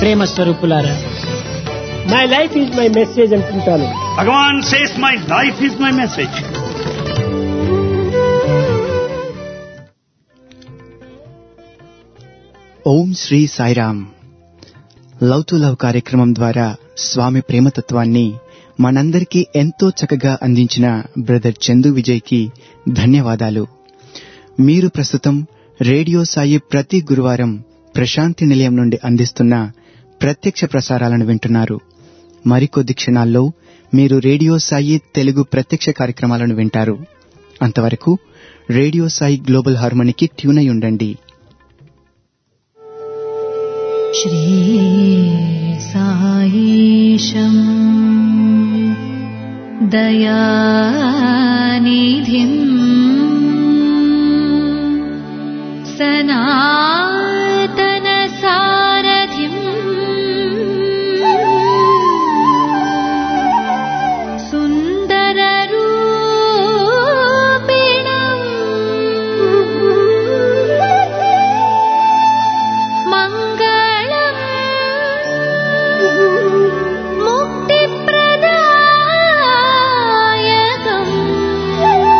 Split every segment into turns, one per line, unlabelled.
ప్రేమ స్వరూపులారా
my life is my message అంటుంటాను
Bhagavan says, My life is my message.
Om Sri Sairam love to love కార్యక్రమం ద్వారా స్వామి ప్రేమతత్వాన్ని మనందరికీ ఎంతో చక్కగా అందించిన బ్రదర్ చందు విజయ్కి ధన్యవాదాలు మీరు ప్రస్తుతం రేడియో సాయి ప్రతి గురువారం ప్రశాంతి నిలయం నుండి అందిస్తున్న ప్రత్యక్ష ప్రసారాలను వింటున్నారు మరికొద్ది క్షణాల్లో మీరు రేడియో సాయి తెలుగు ప్రత్యక్ష కార్యక్రమాలను వింటారు అంతవరకు రేడియో సాయి గ్లోబల్ హార్మోనికి ట్యూన్ అయి ఉండండి
श्रीसायीशम् दयानिधिम् सनातनसारथिम् सुन्दररूपिणम् मङ्गलम् मुक्तिप्रदायकम्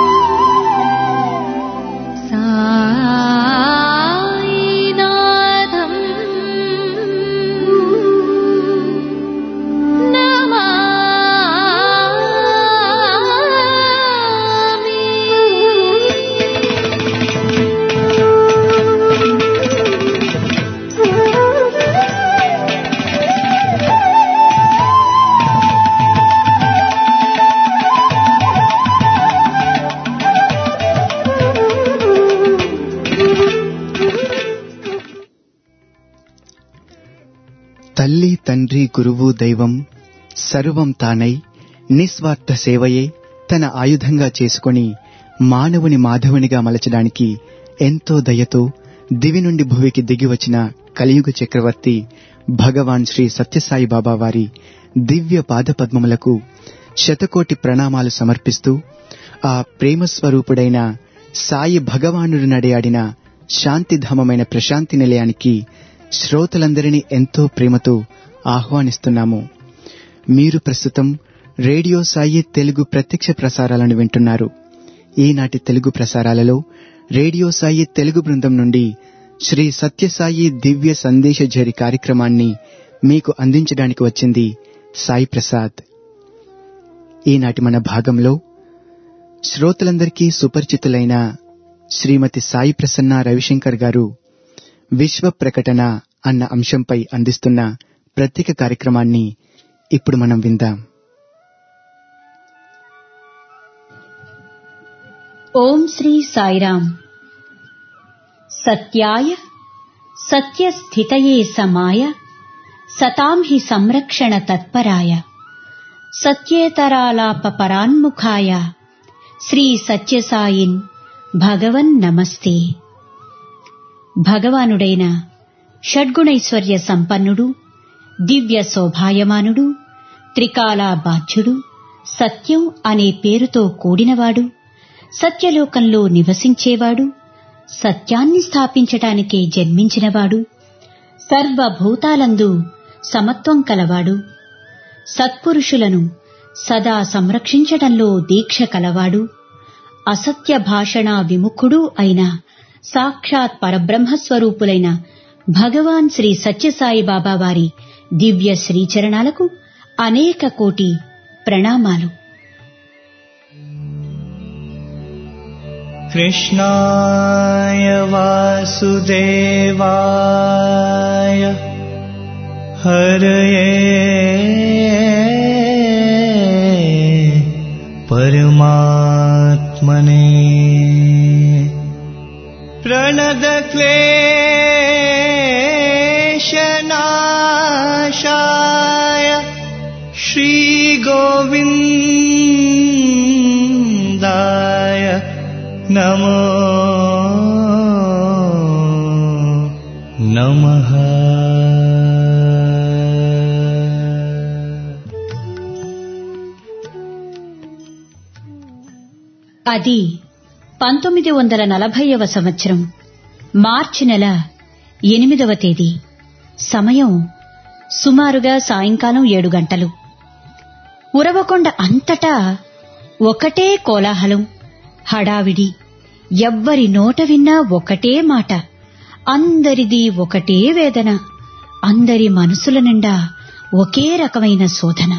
सायिनाथम्
తల్లి తండ్రి గురువు దైవం సర్వం తానై నిస్వార్థ సేవయే తన ఆయుధంగా చేసుకొని మానవుని మాధవునిగా మలచడానికి ఎంతో దయతో దివి నుండి భువికి దిగి వచ్చిన కలియుగ చక్రవర్తి భగవాన్ శ్రీ సత్యసాయి బాబా వారి దివ్య పాదపద్మములకు శతకోటి ప్రణామాలు సమర్పిస్తూ ఆ ప్రేమ స్వరూపుడైన సాయి భగవానుడు నడయాడిన శాంతిధామమైన ప్రశాంతి నిలయానికి శ్రోతలందరినీ ఎంతో ప్రేమతో ఆహ్వానిస్తున్నాము మీరు ప్రస్తుతం రేడియో సాయి తెలుగు ప్రత్యక్ష ప్రసారాలను వింటున్నారు ఈనాటి తెలుగు ప్రసారాలలో రేడియో సాయి తెలుగు బృందం నుండి శ్రీ సత్యసాయి దివ్య సందేశ జరి కార్యక్రమాన్ని మీకు అందించడానికి వచ్చింది సాయి ప్రసాద్ ఈనాటి మన భాగంలో శ్రోతలందరికీ సుపరిచితులైన శ్రీమతి సాయి ప్రసన్న రవిశంకర్ గారు విశ్వ ప్రకటన అన్న అంశంపై అందిస్తున్న ప్రత్యేక కార్యక్రమాన్ని ఇప్పుడు మనం విందాం
ఓం శ్రీ సాయిరామ్ సత్యాయ సత్యస్థితయే సమాయ సతాం హి సంరక్షణ తత్పరాయ సత్యేతరాలాప పరాన్ముఖాయ శ్రీ సత్యసాయిన్ భగవన్ నమస్తే భగవానుడైన షడ్గుణైశ్వర్య సంపన్నుడు దివ్య శోభాయమానుడు త్రికాలా బాధ్యుడు సత్యం అనే పేరుతో కూడినవాడు సత్యలోకంలో నివసించేవాడు సత్యాన్ని స్థాపించటానికే జన్మించినవాడు సర్వభూతాలందు సమత్వం కలవాడు సత్పురుషులను సదా సంరక్షించటంలో దీక్ష కలవాడు అసత్య భాషణ విముఖుడు అయిన సాక్షాత్ పరబ్రహ్మస్వరూపులైన భగవాన్ శ్రీ సత్యసాయి బాబా వారి దివ్య శ్రీచరణాలకు అనేక కోటి ప్రణామాలు
कृष्णाय वासुदेवाय हरये परमात्मने प्रणदक्लेशनाशाय श्रीगोविन्दाय नमो नमः
అది పంతొమ్మిది వందల నలభైవ సంవత్సరం మార్చి నెల ఎనిమిదవ తేదీ సమయం సుమారుగా సాయంకాలం ఏడు గంటలు ఉరవకొండ అంతటా ఒకటే కోలాహలం హడావిడి ఎవ్వరి నోట విన్నా ఒకటే మాట అందరిది ఒకటే వేదన అందరి మనసుల నిండా ఒకే రకమైన శోధన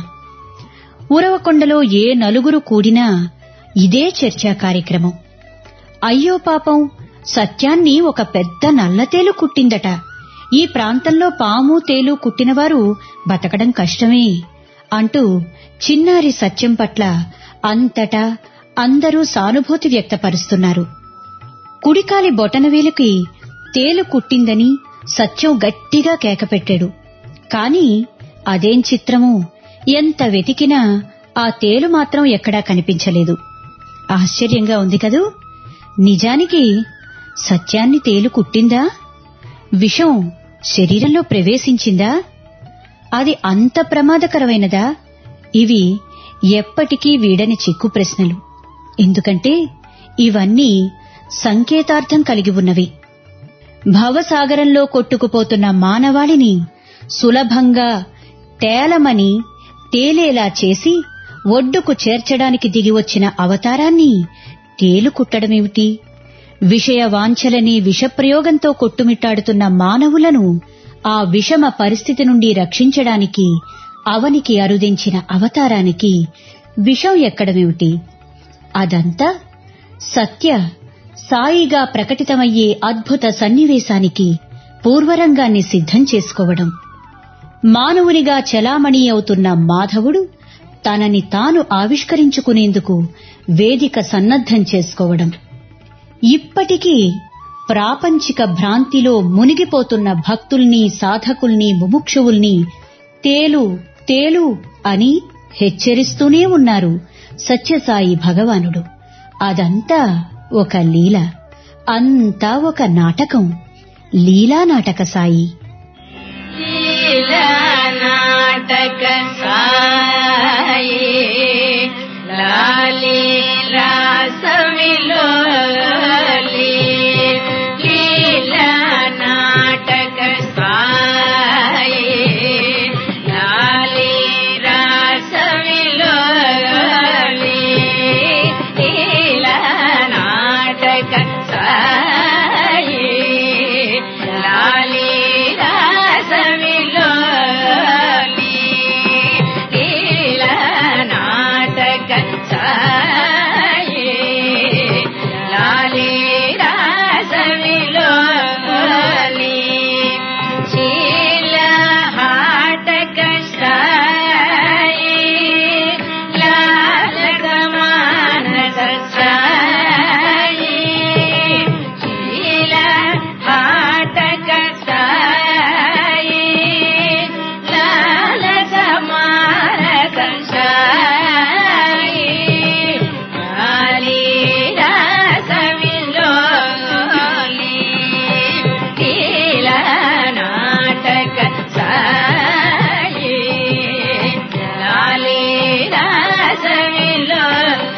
ఉరవకొండలో ఏ నలుగురు కూడినా ఇదే చర్చా కార్యక్రమం అయ్యో పాపం సత్యాన్ని ఒక పెద్ద నల్లతేలు కుట్టిందట ఈ ప్రాంతంలో పాము తేలు కుట్టినవారు బతకడం కష్టమే అంటూ చిన్నారి సత్యం పట్ల అంతటా అందరూ సానుభూతి వ్యక్తపరుస్తున్నారు కుడికాలి బొటనవేలుకి తేలు కుట్టిందని సత్యం గట్టిగా కేకపెట్టాడు కాని అదేం చిత్రమో ఎంత వెతికినా ఆ తేలు మాత్రం ఎక్కడా కనిపించలేదు ఆశ్చర్యంగా ఉంది కదూ నిజానికి సత్యాన్ని తేలు కుట్టిందా విషం శరీరంలో ప్రవేశించిందా అది అంత ప్రమాదకరమైనదా ఇవి ఎప్పటికీ వీడని చిక్కు ప్రశ్నలు ఎందుకంటే ఇవన్నీ సంకేతార్థం కలిగి ఉన్నవి భవసాగరంలో కొట్టుకుపోతున్న మానవాళిని సులభంగా తేలమని తేలేలా చేసి ఒడ్డుకు చేర్చడానికి దిగివచ్చిన అవతారాన్ని తేలు కుట్టడమేమిటి విషయ వాంఛలని విషప్రయోగంతో కొట్టుమిట్టాడుతున్న మానవులను ఆ విషమ పరిస్థితి నుండి రక్షించడానికి అవనికి అరుదించిన అవతారానికి విషం ఎక్కడమేమిటి అదంతా సత్య సాయిగా ప్రకటితమయ్యే అద్భుత సన్నివేశానికి పూర్వరంగాన్ని సిద్ధం చేసుకోవడం మానవునిగా చలామణి అవుతున్న మాధవుడు తనని తాను ఆవిష్కరించుకునేందుకు వేదిక సన్నద్ధం చేసుకోవడం ఇప్పటికీ ప్రాపంచిక భ్రాంతిలో మునిగిపోతున్న భక్తుల్ని సాధకుల్ని ముముక్షువుల్ని తేలు తేలు అని హెచ్చరిస్తూనే ఉన్నారు సత్యసాయి భగవానుడు అదంతా ఒక లీల అంతా ఒక నాటకం లీలా నాటక సాయి
నాటక సాయి లాలి రాసమిలో లీలా నాటక సాయి లాలి రాసమిలో లీలా నాటక సాయి లాలి రాసమిలో లీలా నాటక సాయి లాలి రాసమిలో శీల హాటక సాయి లాలక మానస సాయి శీల హాటక సాయి లాలక మానస సాయి లాలి రాసమిలో లీల నాటక సాయి లాలి రాసమిలో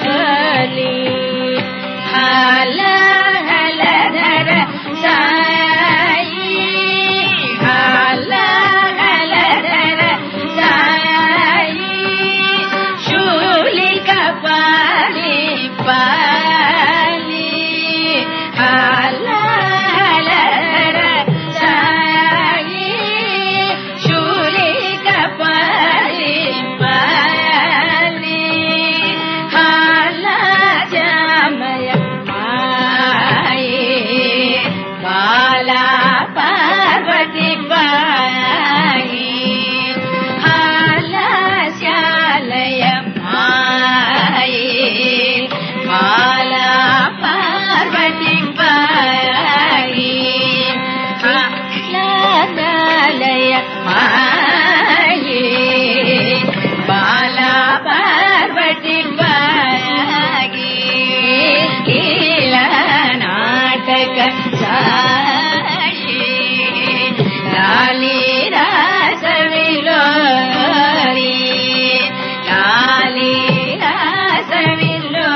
హల హల ధర సాయి హల హల ధర సాయి శూలిక పాలి పాలి హల హల ధర సాయి శూలిక పాలి పాలి హల జామయ మాయే బాలా పార్వతి పాయి హాలశాలయ మాయే బాలా పార్వతి పాయి హాలయ మాయే బాలా పార్వతి పాయి నాటక సాయి లాలి రాసవిలో లాలి రాసవిలో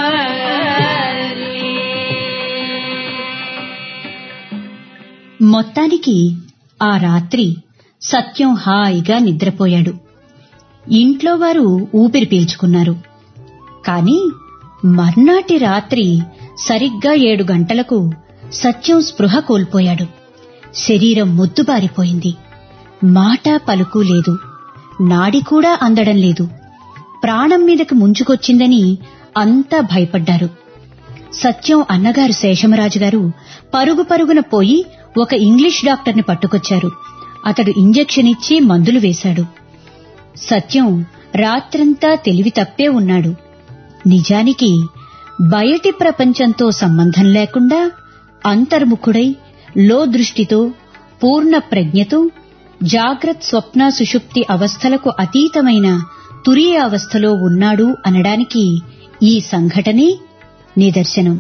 మొత్తానికి ఆ రాత్రి సత్యం హాయిగా నిద్రపోయాడు ఇంట్లో వారు ఊపిరి పీల్చుకున్నారు కాని మర్నాటి రాత్రి సరిగ్గా ఏడు గంటలకు సత్యం స్పృహ కోల్పోయాడు శరీరం మొద్దుబారిపోయింది మాట పలుకు లేదు నాడి కూడా అందడం లేదు ప్రాణం మీదకి ముంచుకొచ్చిందని అంతా భయపడ్డారు సత్యం అన్నగారు శేషమరాజు గారు పరుగు పరుగున పోయి ఒక ఇంగ్లీష్ డాక్టర్ని పట్టుకొచ్చారు అతడు ఇంజెక్షన్ ఇచ్చి మందులు వేశాడు సత్యం రాత్రంతా తెలివి తప్పే ఉన్నాడు నిజానికి బయటి ప్రపంచంతో సంబంధం లేకుండా అంతర్ముఖుడై లో దృష్టితో పూర్ణ ప్రజ్ఞతో జాగ్రత్ స్వప్న సుషుప్తి అవస్థలకు అతీతమైన తురియ అవస్థలో ఉన్నాడు అనడానికి ఈ సంఘటనే నిదర్శనం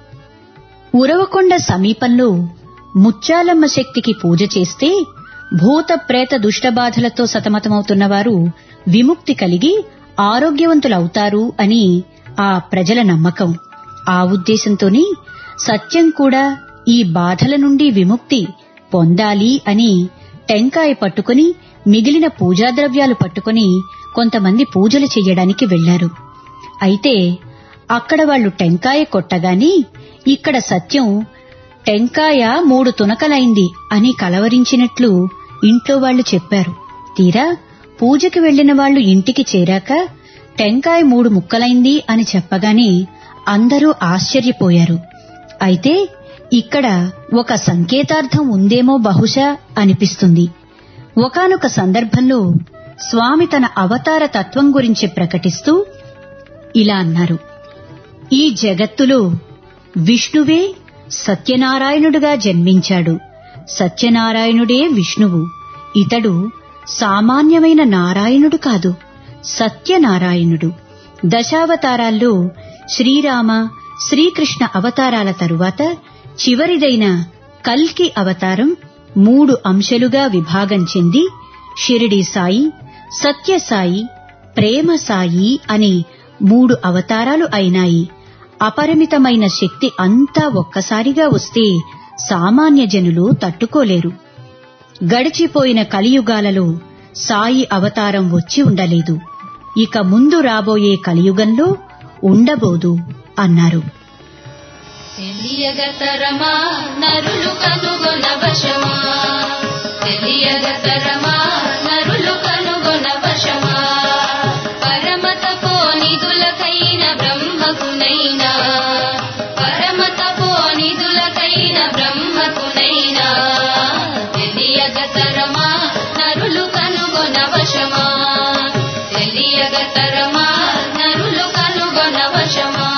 ఉరవకొండ సమీపంలో ముచ్చాలమ్మ శక్తికి పూజ చేస్తే భూత ప్రేత దుష్టబాధలతో సతమతమవుతున్నవారు విముక్తి కలిగి ఆరోగ్యవంతులవుతారు అని ఆ ప్రజల నమ్మకం ఆ ఉద్దేశంతోనే సత్యం కూడా ఈ బాధల నుండి విముక్తి పొందాలి అని టెంకాయ పట్టుకుని మిగిలిన పూజాద్రవ్యాలు పట్టుకుని కొంతమంది పూజలు చెయ్యడానికి వెళ్లారు అయితే అక్కడ వాళ్ళు టెంకాయ కొట్టగాని ఇక్కడ సత్యం టెంకాయ మూడు తునకలైంది అని కలవరించినట్లు ఇంట్లో వాళ్ళు చెప్పారు తీరా పూజకి వెళ్లిన వాళ్ళు ఇంటికి చేరాక టెంకాయ మూడు ముక్కలైంది అని చెప్పగానే అందరూ ఆశ్చర్యపోయారు అయితే ఇక్కడ ఒక సంకేతార్థం ఉందేమో బహుశా అనిపిస్తుంది ఒకానొక సందర్భంలో స్వామి తన అవతార తత్వం గురించి ప్రకటిస్తూ ఇలా అన్నారు ఈ జగత్తులో విష్ణువే సత్యనారాయణుడుగా జన్మించాడు సత్యనారాయణుడే విష్ణువు ఇతడు సామాన్యమైన నారాయణుడు కాదు సత్యనారాయణుడు దశావతారాల్లో శ్రీరామ శ్రీకృష్ణ అవతారాల తరువాత చివరిదైన కల్కి అవతారం మూడు అంశలుగా విభాగం చెంది షిరిడి సాయి సత్యసాయి ప్రేమ సాయి అని మూడు అవతారాలు అయినాయి అపరిమితమైన శక్తి అంతా ఒక్కసారిగా వస్తే సామాన్య జనులు తట్టుకోలేరు గడిచిపోయిన కలియుగాలలో సాయి అవతారం వచ్చి ఉండలేదు ఇక ముందు రాబోయే కలియుగంలో ఉండబోదు అన్నారు
తెలియగతరమా నరులు కనుగొన వశమా తెలియగతరమా నరులు కనుగొన వశమా పరమతపో నిధులకైన బ్రహ్మకునైనా పరమతపో నిధులకైన బ్రహ్మకునైనా తెలియగతరమా నరులు కనుగొన వశమా తెలియగతరమా నరులు కనుగొన వశమా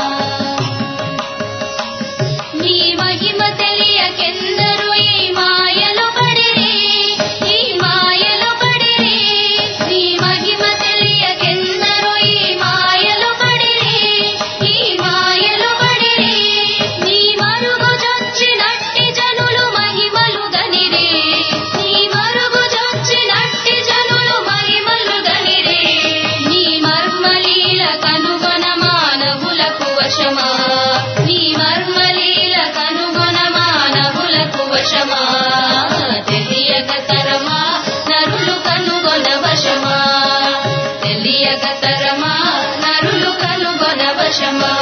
నీ మహిమ తెలియకెందరు ఈ మాయలు పడిరి ఈ మాయలు పడిరి నీ మహిమ తెలియకెందరు ఈ మాయలు పడిరి ఈ మాయలు పడిరి నీ మరుగు జొచ్చినట్టి జనులు మహిమలు గనిరి నీ మరుగు జొచ్చినట్టి జనులు మహిమలు గనిరి నీ మర్మలీల కనుగొన మానవులకు వశమా నీ మర్మలీల కనుగొన మానవులకు వశమా తెలియక తరమా నరులు కనుగొన వశమా తెలియక తరమా నరులు కనుగొన వశమా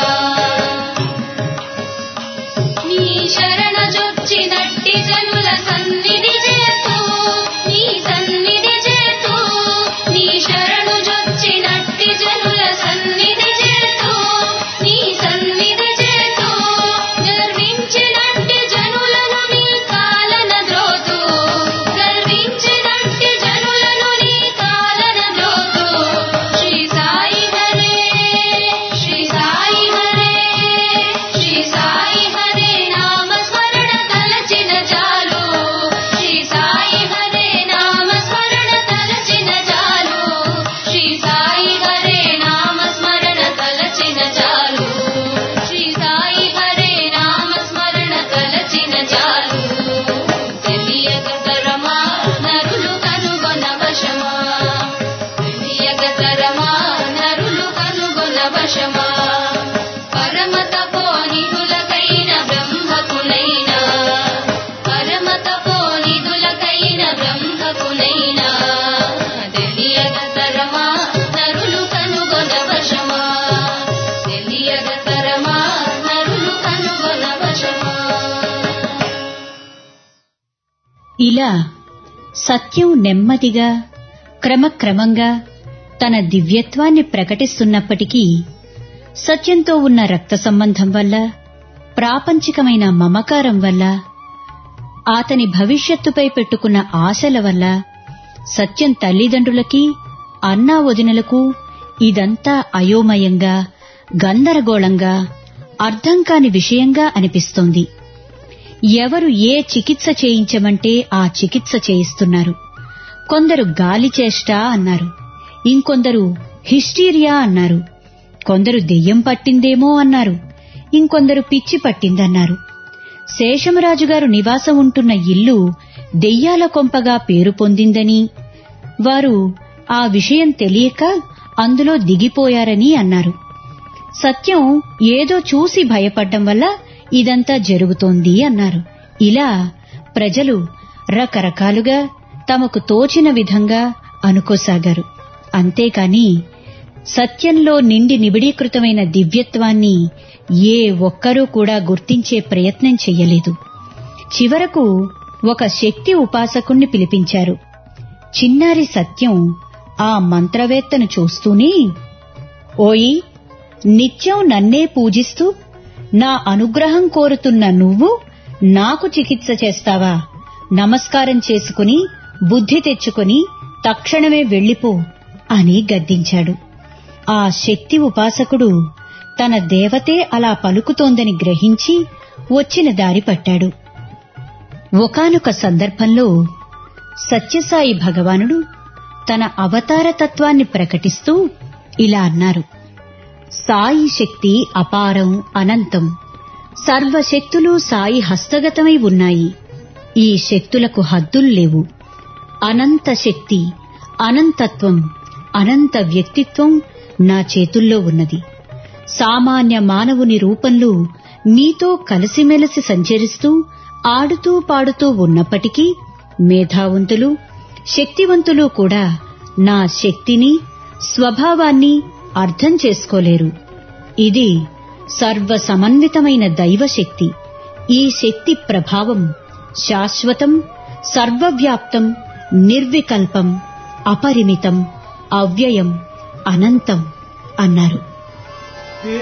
నీ శరణ జొచ్చినట్టి జనుల సన్నిధి చేతూ నీ సన్నిధి చేతూ నీ శరణు జొచ్చినట్టి జనుల సన్నిధి చేతూ నీ సన్నిధి చేతూ గర్వించినట్టి జనులను నీ కాలన ద్రోతు గర్వించినట్టి జనులను నీ కాలన ద్రోతు శ్రీ సాయి హరే శ్రీ సాయి హరే శ్రీ సాయి హరే నామ స్మరణ తలచిన చాలు శ్రీ
ఇలా సత్యం నెమ్మదిగా క్రమక్రమంగా తన దివ్యత్వాన్ని ప్రకటిస్తున్నప్పటికీ సత్యంతో ఉన్న రక్త సంబంధం వల్ల ప్రాపంచికమైన మమకారం వల్ల అతని భవిష్యత్తుపై పెట్టుకున్న ఆశల వల్ల సత్యం తల్లిదండ్రులకి అన్నా వదినలకు ఇదంతా అయోమయంగా గందరగోళంగా అర్థం కాని విషయంగా అనిపిస్తోంది ఎవరు ఏ చికిత్స చేయించమంటే ఆ చికిత్స చేయిస్తున్నారు కొందరు గాలి చేష్ట అన్నారు ఇంకొందరు హిస్టీరియా అన్నారు కొందరు దెయ్యం పట్టిందేమో అన్నారు ఇంకొందరు పిచ్చి పట్టిందన్నారు శేషమరాజు గారు నివాసం ఉంటున్న ఇల్లు దెయ్యాల కొంపగా పేరు పొందిందని వారు ఆ విషయం తెలియక అందులో దిగిపోయారని అన్నారు సత్యం ఏదో చూసి భయపడ్డం వల్ల ఇదంతా జరుగుతోంది అన్నారు ఇలా ప్రజలు రకరకాలుగా తమకు తోచిన విధంగా అనుకోసాగారు అంతేకాని సత్యంలో నిండి నిబిడీకృతమైన దివ్యత్వాన్ని ఏ ఒక్కరూ కూడా గుర్తించే ప్రయత్నం చెయ్యలేదు చివరకు ఒక శక్తి ఉపాసకుణ్ణి పిలిపించారు చిన్నారి సత్యం ఆ మంత్రవేత్తను చూస్తూనే ఓయి నిత్యం నన్నే పూజిస్తూ నా అనుగ్రహం కోరుతున్న నువ్వు నాకు చికిత్స చేస్తావా నమస్కారం చేసుకుని బుద్ధి తెచ్చుకుని తక్షణమే వెళ్ళిపో అని గద్దించాడు ఆ శక్తి ఉపాసకుడు తన దేవతే అలా పలుకుతోందని గ్రహించి వచ్చిన దారి పట్టాడు ఒకానొక సందర్భంలో సత్యసాయి భగవానుడు తన అవతార తత్వాన్ని ప్రకటిస్తూ ఇలా అన్నారు సాయి శక్తి అపారం అనంతం సర్వశక్తులు సాయి హస్తగతమై ఉన్నాయి ఈ శక్తులకు హద్దులు లేవు అనంత శక్తి అనంతత్వం అనంత వ్యక్తిత్వం నా చేతుల్లో ఉన్నది సామాన్య మానవుని రూపంలో మీతో కలిసిమెలిసి సంచరిస్తూ ఆడుతూ పాడుతూ ఉన్నప్పటికీ మేధావంతులు శక్తివంతులు కూడా నా శక్తిని స్వభావాన్ని అర్థం చేసుకోలేరు ఇది సర్వ సమన్వితమైన దైవశక్తి ఈ శక్తి ప్రభావం శాశ్వతం సర్వవ్యాప్తం నిర్వికల్పం అపరిమితం అవ్యయం అనంతం అన్నారు
हे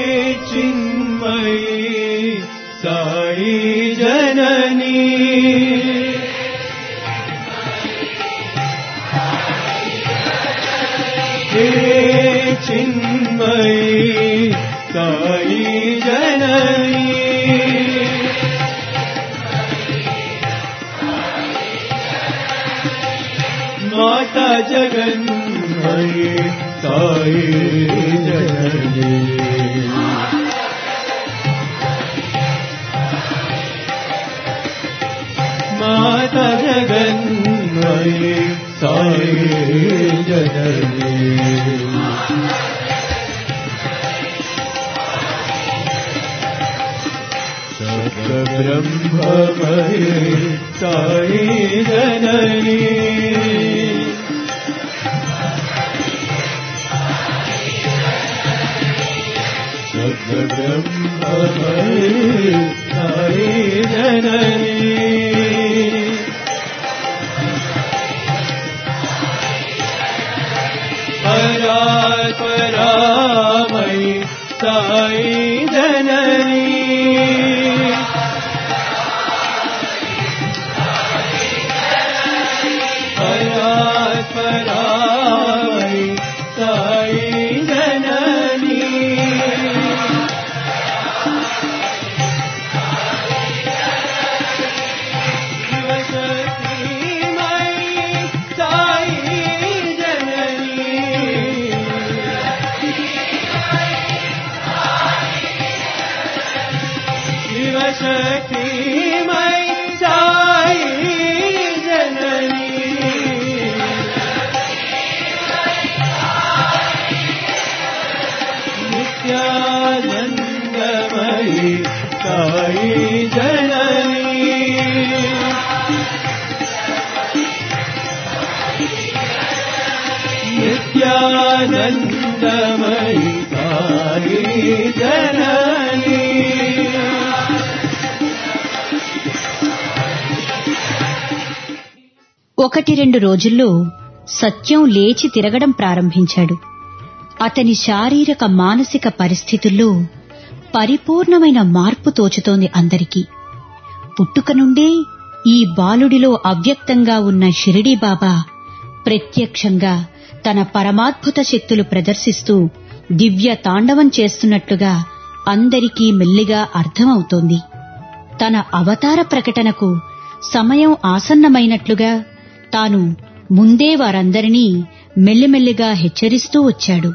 चिन्मयी साई जननी हे चिन्मयी साई जननी माता जगन्मयी साई जननी माता जगन्मयी साई जननी ब्रह्ममयी साई जननी ब्रह्ममयी साई जननी परापरामयी साई जननी परापरामयी साई जननी शिवशक्तिमयी साई जननी शिवशक्तिमयी साई जननी नित्यानन्दमयी साई जननी नित्यानन्दमयी साई जननी
ఒకటి రెండు రోజుల్లో సత్యం లేచి తిరగడం ప్రారంభించాడు అతని శారీరక మానసిక పరిస్థితుల్లో పరిపూర్ణమైన మార్పు తోచుతోంది అందరికీ పుట్టుక నుండే ఈ బాలుడిలో అవ్యక్తంగా ఉన్న షిరిడీ బాబా ప్రత్యక్షంగా తన పరమాద్భుత శక్తులు ప్రదర్శిస్తూ దివ్య తాండవం చేస్తున్నట్లుగా అందరికీ మెల్లిగా అర్థమవుతోంది తన అవతార ప్రకటనకు సమయం ఆసన్నమైనట్లుగా తాను ముందే వారందరినీ మెల్లిమెల్లిగా హెచ్చరిస్తూ వచ్చాడు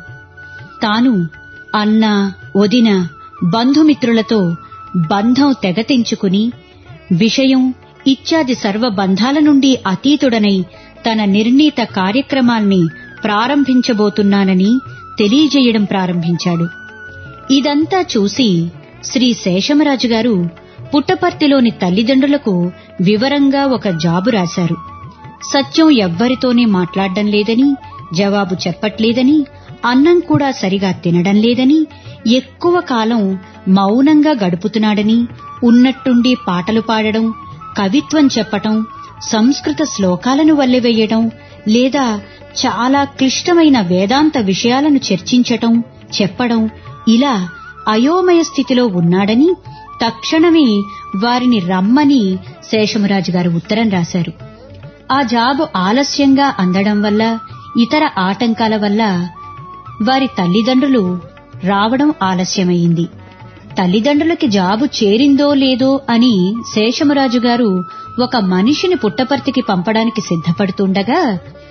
తాను అన్న వదిన బంధుమిత్రులతో బంధం తెగతెంచుకుని విషయం ఇత్యాది సర్వ బంధాల నుండి అతీతుడనై తన నిర్ణీత కార్యక్రమాల్ని ప్రారంభించబోతున్నానని తెలియజేయడం ప్రారంభించాడు ఇదంతా చూసి శ్రీ శేషమరాజు గారు పుట్టపర్తిలోని తల్లిదండ్రులకు వివరంగా ఒక జాబు రాశారు సత్యం ఎవ్వరితోనే మాట్లాడడం లేదని జవాబు చెప్పట్లేదని అన్నం కూడా సరిగా తినడం లేదని ఎక్కువ కాలం మౌనంగా గడుపుతున్నాడని ఉన్నట్టుండి పాటలు పాడడం కవిత్వం చెప్పటం సంస్కృత శ్లోకాలను వల్లెవేయడం లేదా చాలా క్లిష్టమైన వేదాంత విషయాలను చర్చించటం చెప్పడం ఇలా అయోమయ స్థితిలో ఉన్నాడని తక్షణమే వారిని రమ్మని శేషమరాజు గారు ఉత్తరం రాశారు ఆ జాబు ఆలస్యంగా అందడం వల్ల ఇతర ఆటంకాల వల్ల వారి తల్లిదండ్రులు రావడం ఆలస్యమైంది తల్లిదండ్రులకి జాబు చేరిందో లేదో అని శేషమరాజు గారు ఒక మనిషిని పుట్టపర్తికి పంపడానికి సిద్ధపడుతుండగా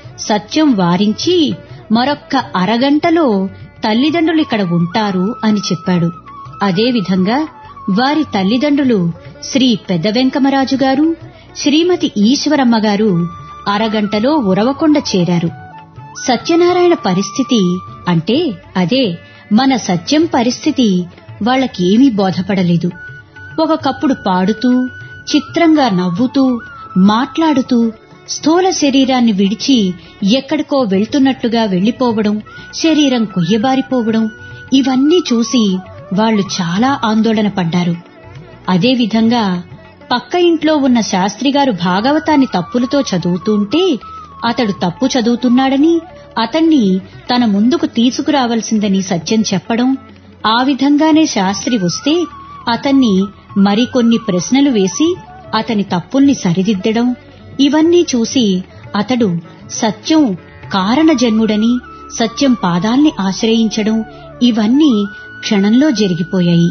సత్యం వారించి మరొక్క అరగంటలో తల్లిదండ్రులు ఇక్కడ ఉంటారు అని చెప్పాడు అదేవిధంగా వారి తల్లిదండ్రులు శ్రీ పెద్ద వెంకమరాజు గారు శ్రీమతి ఈశ్వరమ్మ గారు అరగంటలో ఉరవకొండ చేరారు సత్యనారాయణ పరిస్థితి అంటే అదే మన సత్యం పరిస్థితి వాళ్ళకేమీ బోధపడలేదు ఒకకప్పుడు పాడుతూ చిత్రంగా నవ్వుతూ మాట్లాడుతూ స్థూల శరీరాన్ని విడిచి ఎక్కడికో వెళ్తున్నట్లుగా వెళ్లిపోవడం శరీరం కొయ్యబారిపోవడం ఇవన్నీ చూసి వాళ్లు చాలా ఆందోళన పడ్డారు అదేవిధంగా పక్క ఇంట్లో ఉన్న శాస్త్రిగారు భాగవతాన్ని తప్పులతో చదువుతుంటే అతడు తప్పు చదువుతున్నాడని అతన్ని తన ముందుకు తీసుకురావలసిందని సత్యం చెప్పడం ఆ విధంగానే శాస్త్రి వస్తే అతన్ని మరికొన్ని ప్రశ్నలు వేసి అతని తప్పుల్ని సరిదిద్దడం ఇవన్నీ చూసి అతడు సత్యం కారణజన్ముడని సత్యం పాదాల్ని ఆశ్రయించడం ఇవన్నీ క్షణంలో జరిగిపోయాయి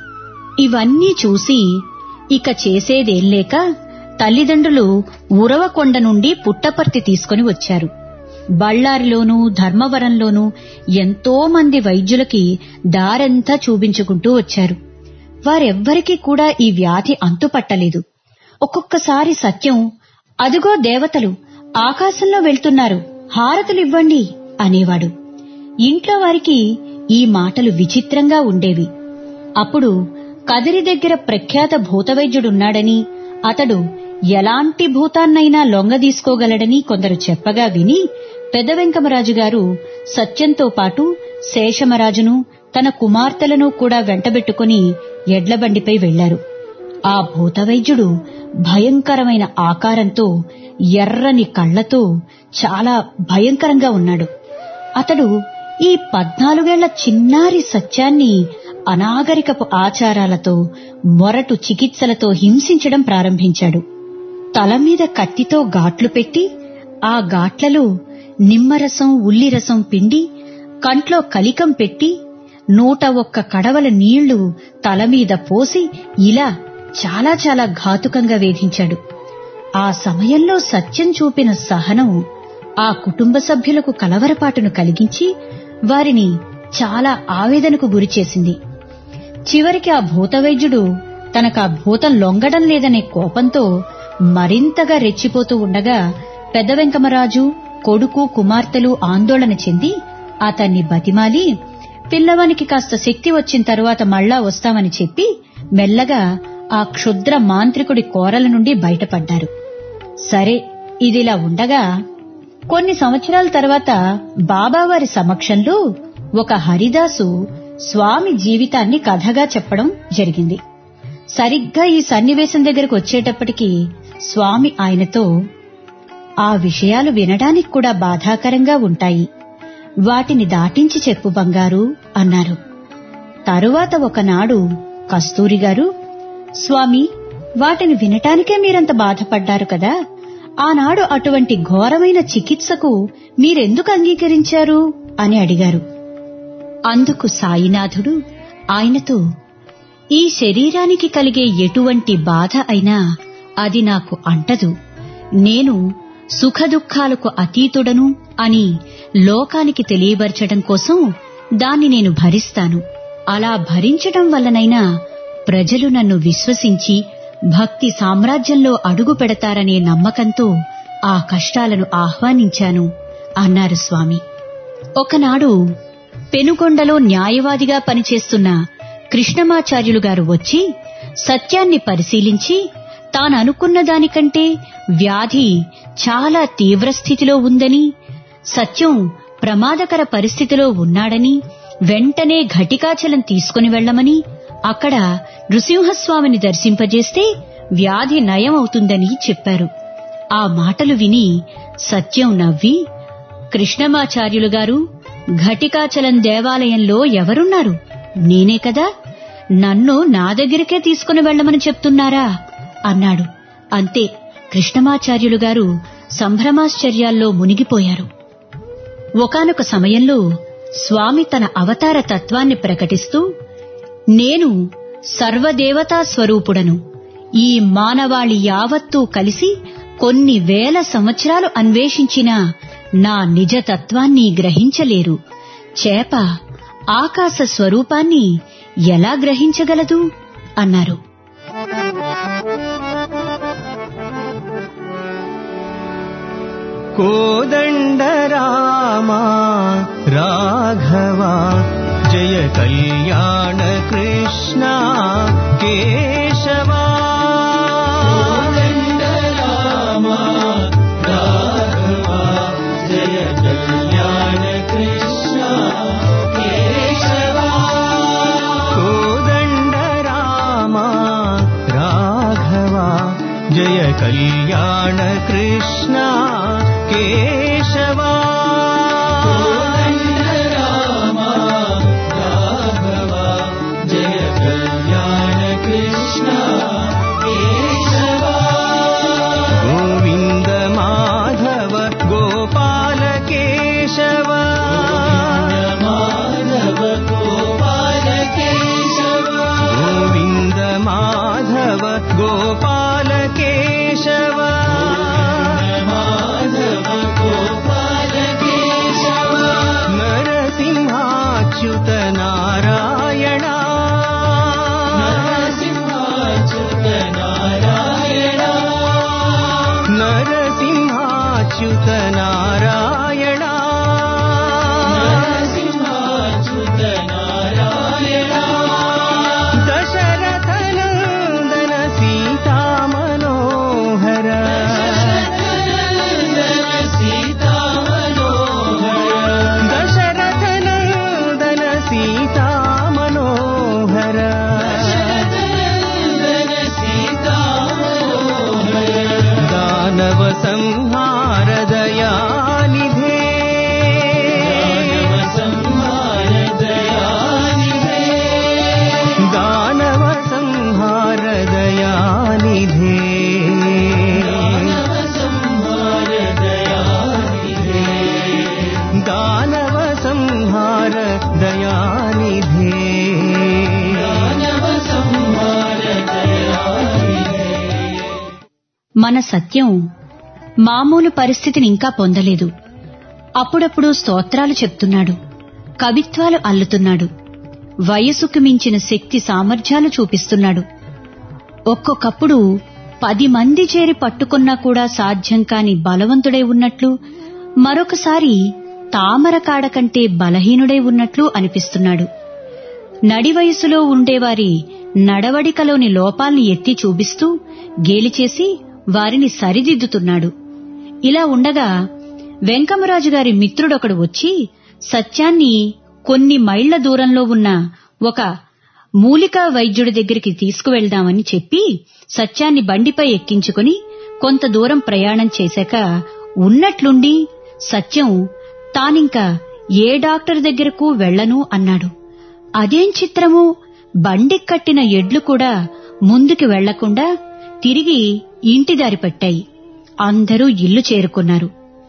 ఇవన్నీ చూసి ఇక చేసేదేం లేక తల్లిదండ్రులు ఉరవకొండ నుండి పుట్టపర్తి తీసుకుని వచ్చారు బళ్ళారిలోనూ ధర్మవరంలోనూ ఎంతో మంది వైద్యులకి దారంతా చూపించుకుంటూ వచ్చారు వారెవ్వరికీ కూడా ఈ వ్యాధి అంతుపట్టలేదు ఒక్కొక్కసారి సత్యం అదిగో దేవతలు ఆకాశంలో వెళ్తున్నారు హారతులివ్వండి అనేవాడు ఇంట్లో వారికి ఈ మాటలు విచిత్రంగా ఉండేవి అప్పుడు కదిరి దగ్గర ప్రఖ్యాత భూతవైద్యుడున్నాడని అతడు ఎలాంటి భూతాన్నైనా లొంగదీసుకోగలడని కొందరు చెప్పగా విని పెదవెంకమరాజు గారు సత్యంతో పాటు శేషమరాజును తన కుమార్తెలను కూడా వెంటబెట్టుకుని ఎడ్లబండిపై వెళ్లారు ఆ భూతవైద్యుడు భయంకరమైన ఆకారంతో ఎర్రని కళ్లతో చాలా భయంకరంగా ఉన్నాడు అతడు ఈ పద్నాలుగేళ్ల చిన్నారి సత్యాన్ని అనాగరికపు ఆచారాలతో మొరటు చికిత్సలతో హింసించడం ప్రారంభించాడు తల మీద కత్తితో ఘాట్లు పెట్టి ఆ ఘాట్లలో నిమ్మరసం ఉల్లిరసం పిండి కంట్లో కలికం పెట్టి నూట ఒక్క కడవల నీళ్లు తల మీద పోసి ఇలా చాలా చాలా ఘాతుకంగా వేధించాడు ఆ సమయంలో సత్యం చూపిన సహనం ఆ కుటుంబ సభ్యులకు కలవరపాటును కలిగించి వారిని చాలా ఆవేదనకు గురిచేసింది చివరికి ఆ భూతవైద్యుడు తనకా భూతం లొంగడం లేదనే కోపంతో మరింతగా రెచ్చిపోతూ ఉండగా పెద్ద వెంకమరాజు కొడుకు కుమార్తెలు ఆందోళన చెంది అతన్ని బతిమాలి పిల్లవానికి కాస్త శక్తి వచ్చిన తరువాత మళ్ళా వస్తామని చెప్పి మెల్లగా ఆ క్షుద్ర మాంత్రికుడి కోరల నుండి బయటపడ్డారు సరే ఇదిలా ఉండగా కొన్ని సంవత్సరాల తర్వాత బాబావారి సమక్షంలో ఒక హరిదాసు స్వామి జీవితాన్ని కథగా చెప్పడం జరిగింది సరిగ్గా ఈ సన్నివేశం దగ్గరకు వచ్చేటప్పటికి స్వామి ఆయనతో ఆ విషయాలు వినడానికి కూడా బాధాకరంగా ఉంటాయి వాటిని దాటించి చెప్పు బంగారు అన్నారు తరువాత ఒకనాడు కస్తూరి గారు స్వామి వాటిని వినటానికే మీరంత బాధపడ్డారు కదా ఆనాడు అటువంటి ఘోరమైన చికిత్సకు మీరెందుకు అంగీకరించారు అని అడిగారు అందుకు సాయినాథుడు ఆయనతో ఈ శరీరానికి కలిగే ఎటువంటి బాధ అయినా అది నాకు అంటదు నేను సుఖదుఖాలకు అతీతుడను అని లోకానికి తెలియబరచడం కోసం దాన్ని నేను భరిస్తాను అలా భరించడం వల్లనైనా ప్రజలు నన్ను విశ్వసించి భక్తి సామ్రాజ్యంలో అడుగు పెడతారనే నమ్మకంతో ఆ కష్టాలను ఆహ్వానించాను అన్నారు స్వామి ఒకనాడు పెనుగొండలో న్యాయవాదిగా పనిచేస్తున్న కృష్ణమాచార్యులు గారు వచ్చి సత్యాన్ని పరిశీలించి తాననుకున్న దానికంటే వ్యాధి చాలా తీవ్రస్థితిలో ఉందని సత్యం ప్రమాదకర పరిస్థితిలో ఉన్నాడని వెంటనే ఘటికాచలం తీసుకుని వెళ్లమని అక్కడ నృసింహస్వామిని దర్శింపజేస్తే వ్యాధి నయం అవుతుందని చెప్పారు ఆ మాటలు విని సత్యం నవ్వి కృష్ణమాచార్యులు గారు ఘటికాచలం దేవాలయంలో ఎవరున్నారు నేనే కదా నన్ను నా దగ్గరికే తీసుకుని వెళ్లమని చెప్తున్నారా అన్నాడు అంతే కృష్ణమాచార్యులు గారు సంభ్రమాశ్చర్యాల్లో మునిగిపోయారు ఒకానొక సమయంలో స్వామి తన అవతార తత్వాన్ని ప్రకటిస్తూ నేను సర్వదేవతా స్వరూపుడను ఈ మానవాళి యావత్తూ కలిసి కొన్ని వేల సంవత్సరాలు అన్వేషించినా నా నిజ తత్వాన్ని గ్రహించలేరు చేప ఆకాశ స్వరూపాన్ని ఎలా గ్రహించగలదు అన్నారు
కోదండరామా రాఘవా జయ కళ్యాణ కృష్ణ కేశవా కోదండరామా రాఘవా జయ కళ్యాణ కృష్ణ కేశవా కోదండరామా రాఘవా జయ కళ్యాణ కృష్ణ కేశవా రామా రాఘవా జయ కళ్యాణ కృష్ణ కేశవా గోవింద మాధవ గోపాల కేశవ మాధవ గోపాల కేశవ గోవింద మాధవ గోపాల కేశవ మాధవ గోపాల కేశవ నరసింహాచ్యుత నారాయణ నరసింహాచ్యుత నారాయణ నరసింహాచ్యుత నారాయణ నరసింహాచ్యుత నారాయణ దశరథనందన సీతామనోహర దశరథనందన సీతామనోహర దానవ సంహార దయానిధే దానవ సంహార దయానిధే దానవ సంహార దయానిధే
మన సత్యం మామూలు పరిస్థితిని ఇంకా పొందలేదు అప్పుడప్పుడు స్తోత్రాలు చెప్తున్నాడు కవిత్వాలు అల్లుతున్నాడు వయసుకు మించిన శక్తి సామర్థ్యాలు చూపిస్తున్నాడు ఒక్కొక్కప్పుడు పది మంది చేరి పట్టుకున్నా కూడా సాధ్యం కాని బలవంతుడై ఉన్నట్లు మరొకసారి తామర కాడ కంటే బలహీనుడై ఉన్నట్లు అనిపిస్తున్నాడు నడి వయసులో ఉండేవారి నడవడికలోని లోపాల్ని ఎత్తి చూపిస్తూ గేలిచేసి వారిని సరిదిద్దుతున్నాడు ఇలా ఉండగా వెంకమరాజు గారి మిత్రుడొకడు వచ్చి సత్యాన్ని కొన్ని మైళ్ల దూరంలో ఉన్న ఒక మూలికా వైద్యుడి దగ్గరికి తీసుకువెళ్దామని చెప్పి సత్యాన్ని బండిపై ఎక్కించుకుని కొంత దూరం ప్రయాణం చేశాక ఉన్నట్లుండి సత్యం తానింకా ఏ డాక్టర్ దగ్గరకు వెళ్ళను అన్నాడు అదేం చిత్రము బండి కట్టిన ఎడ్లు కూడా ముందుకు వెళ్లకుండా తిరిగి ఇంటి దారి పట్టాయి అందరూ ఇల్లు చేరుకున్నారు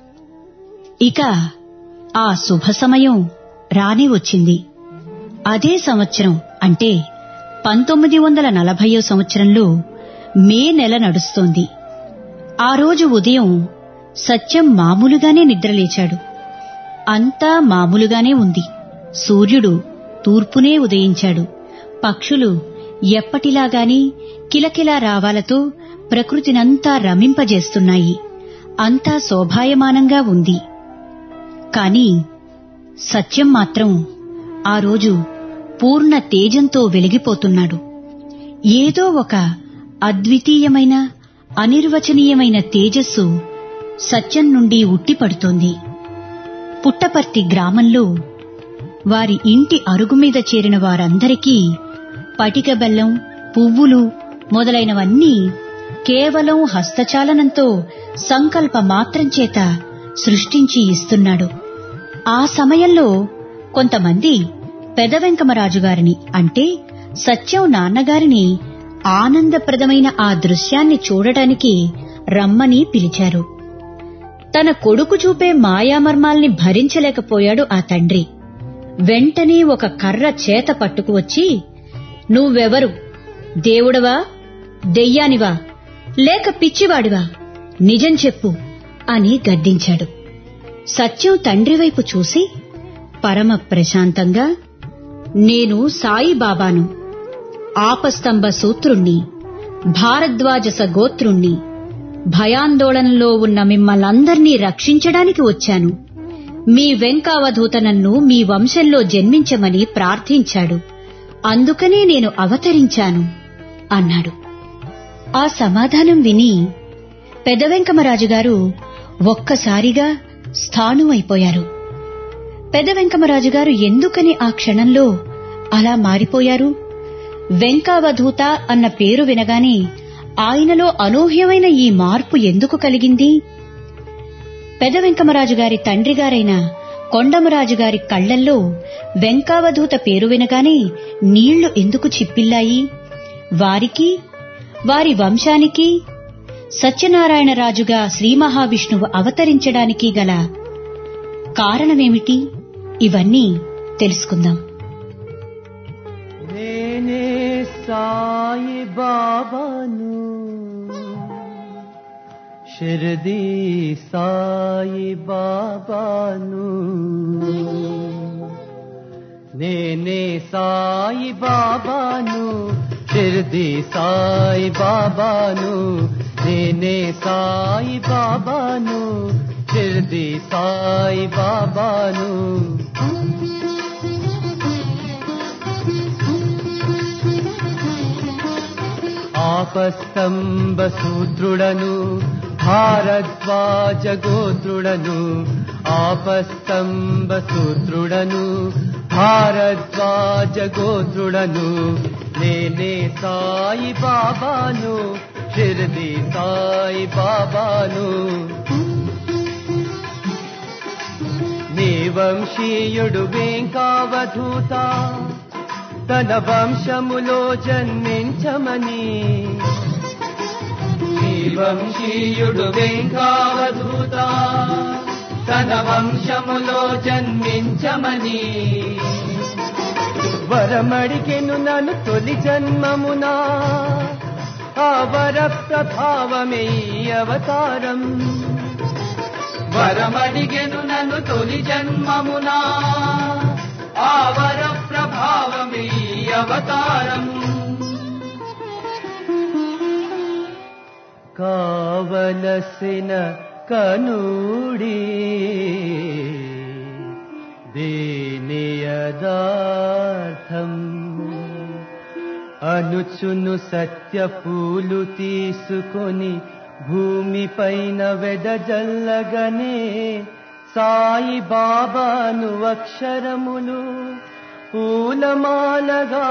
ఇక ఆ శుభ సమయం రానే వచ్చింది అదే సంవత్సరం అంటే పంతొమ్మిది వందల నలభయో సంవత్సరంలో మే నెల నడుస్తోంది ఆ రోజు ఉదయం సత్యం మామూలుగానే నిద్రలేచాడు అంతా మామూలుగానే ఉంది సూర్యుడు తూర్పునే ఉదయించాడు పక్షులు ఎప్పటిలాగాని కిలకిలా రావాలతో ప్రకృతినంతా రమింపజేస్తున్నాయి అంతా శోభాయమానంగా ఉంది కాని సత్యం మాత్రం ఆ రోజు పూర్ణ తేజంతో వెలిగిపోతున్నాడు ఏదో ఒక అద్వితీయమైన అనిర్వచనీయమైన తేజస్సు సత్యం నుండి ఉట్టిపడుతోంది పుట్టపర్తి గ్రామంలో వారి ఇంటి అరుగు మీద చేరిన వారందరికీ పటిక బెల్లం పువ్వులు మొదలైనవన్నీ కేవలం హస్తచాలనంతో సంకల్ప మాత్రం చేత సృష్టించి ఇస్తున్నాడు ఆ సమయంలో కొంతమంది పెదవెంకమరాజు గారిని అంటే సత్యం నాన్నగారిని ఆనందప్రదమైన ఆ దృశ్యాన్ని చూడటానికి రమ్మని పిలిచారు తన కొడుకు చూపే మాయామర్మాల్ని భరించలేకపోయాడు ఆ తండ్రి వెంటనే ఒక కర్ర చేత పట్టుకువచ్చి నువ్వెవరు దేవుడవా దెయ్యానివా లేక పిచ్చివాడివా నిజం చెప్పు అని గద్దించాడు సత్యం తండ్రి వైపు చూసి పరమ ప్రశాంతంగా నేను సాయిబాబాను ఆపస్తంభ సూత్రుణ్ణి భారద్వాజస గోత్రుణ్ణి భయాందోళనలో ఉన్న మిమ్మల్నందర్నీ రక్షించడానికి వచ్చాను మీ వెంకావధూత నన్ను మీ వంశంలో జన్మించమని ప్రార్థించాడు అందుకనే నేను అవతరించాను అన్నాడు ఆ సమాధానం విని పెదవెంకమరాజు గారు ఒక్కసారిగా స్థాణువైపోయారు పెదవెంకమరాజు గారు ఎందుకని ఆ క్షణంలో అలా మారిపోయారు వెంకావధూత అన్న పేరు వినగానే ఆయనలో అనూహ్యమైన ఈ మార్పు ఎందుకు కలిగింది పెదవెంకమరాజు గారి తండ్రి గారైన కొండమరాజు గారి కళ్లల్లో వెంకావధూత పేరు వినగానే నీళ్లు ఎందుకు చిప్పిల్లాయి వారికి వారి వంశానికి సత్యనారాయణరాజుగా శ్రీ మహావిష్ణువు అవతరించడానికి గల కారణమేమిటి ఇవన్నీ తెలుసుకుందాం
నేనే సాయి బాబాను షిర్దీ సాయి బాబాను నేనే సాయి బాబాను షిర్దీ సాయి బాబాను నేనే సాయి బాబాను షిర్దీ సాయి బాబాను ఆపస్తంభ సూత్రుడను భారద్వాజ గోత్రుడను ఆపస్తంభ సూత్రుడను భారద్వాజ గోత్రుడను నేనే సాయి బాబాను షిర్ది సాయి బాబాను నీ వంశీయుడు వెంకావధూత తన వంశములో జన్మించమని నీ వంశీయుడు వెంకావధూత తన వంశములో జన్మించమని వరమడికెను నన్ను తొలి జన్మమునా ఆ వర ప్రభావమే ఈ అవతారం వరమడిగెను నన్ను తొలి జన్మమునా ఆ వర ప్రభావమే ఈ అవతారం కావలసిన కనుడి దేని యదార్థం అనుచును సత్య పూలు తీసుకొని భూమిపైన వెదజల్లగనే సాయి బాబాను అక్షరములు పూలమాలగా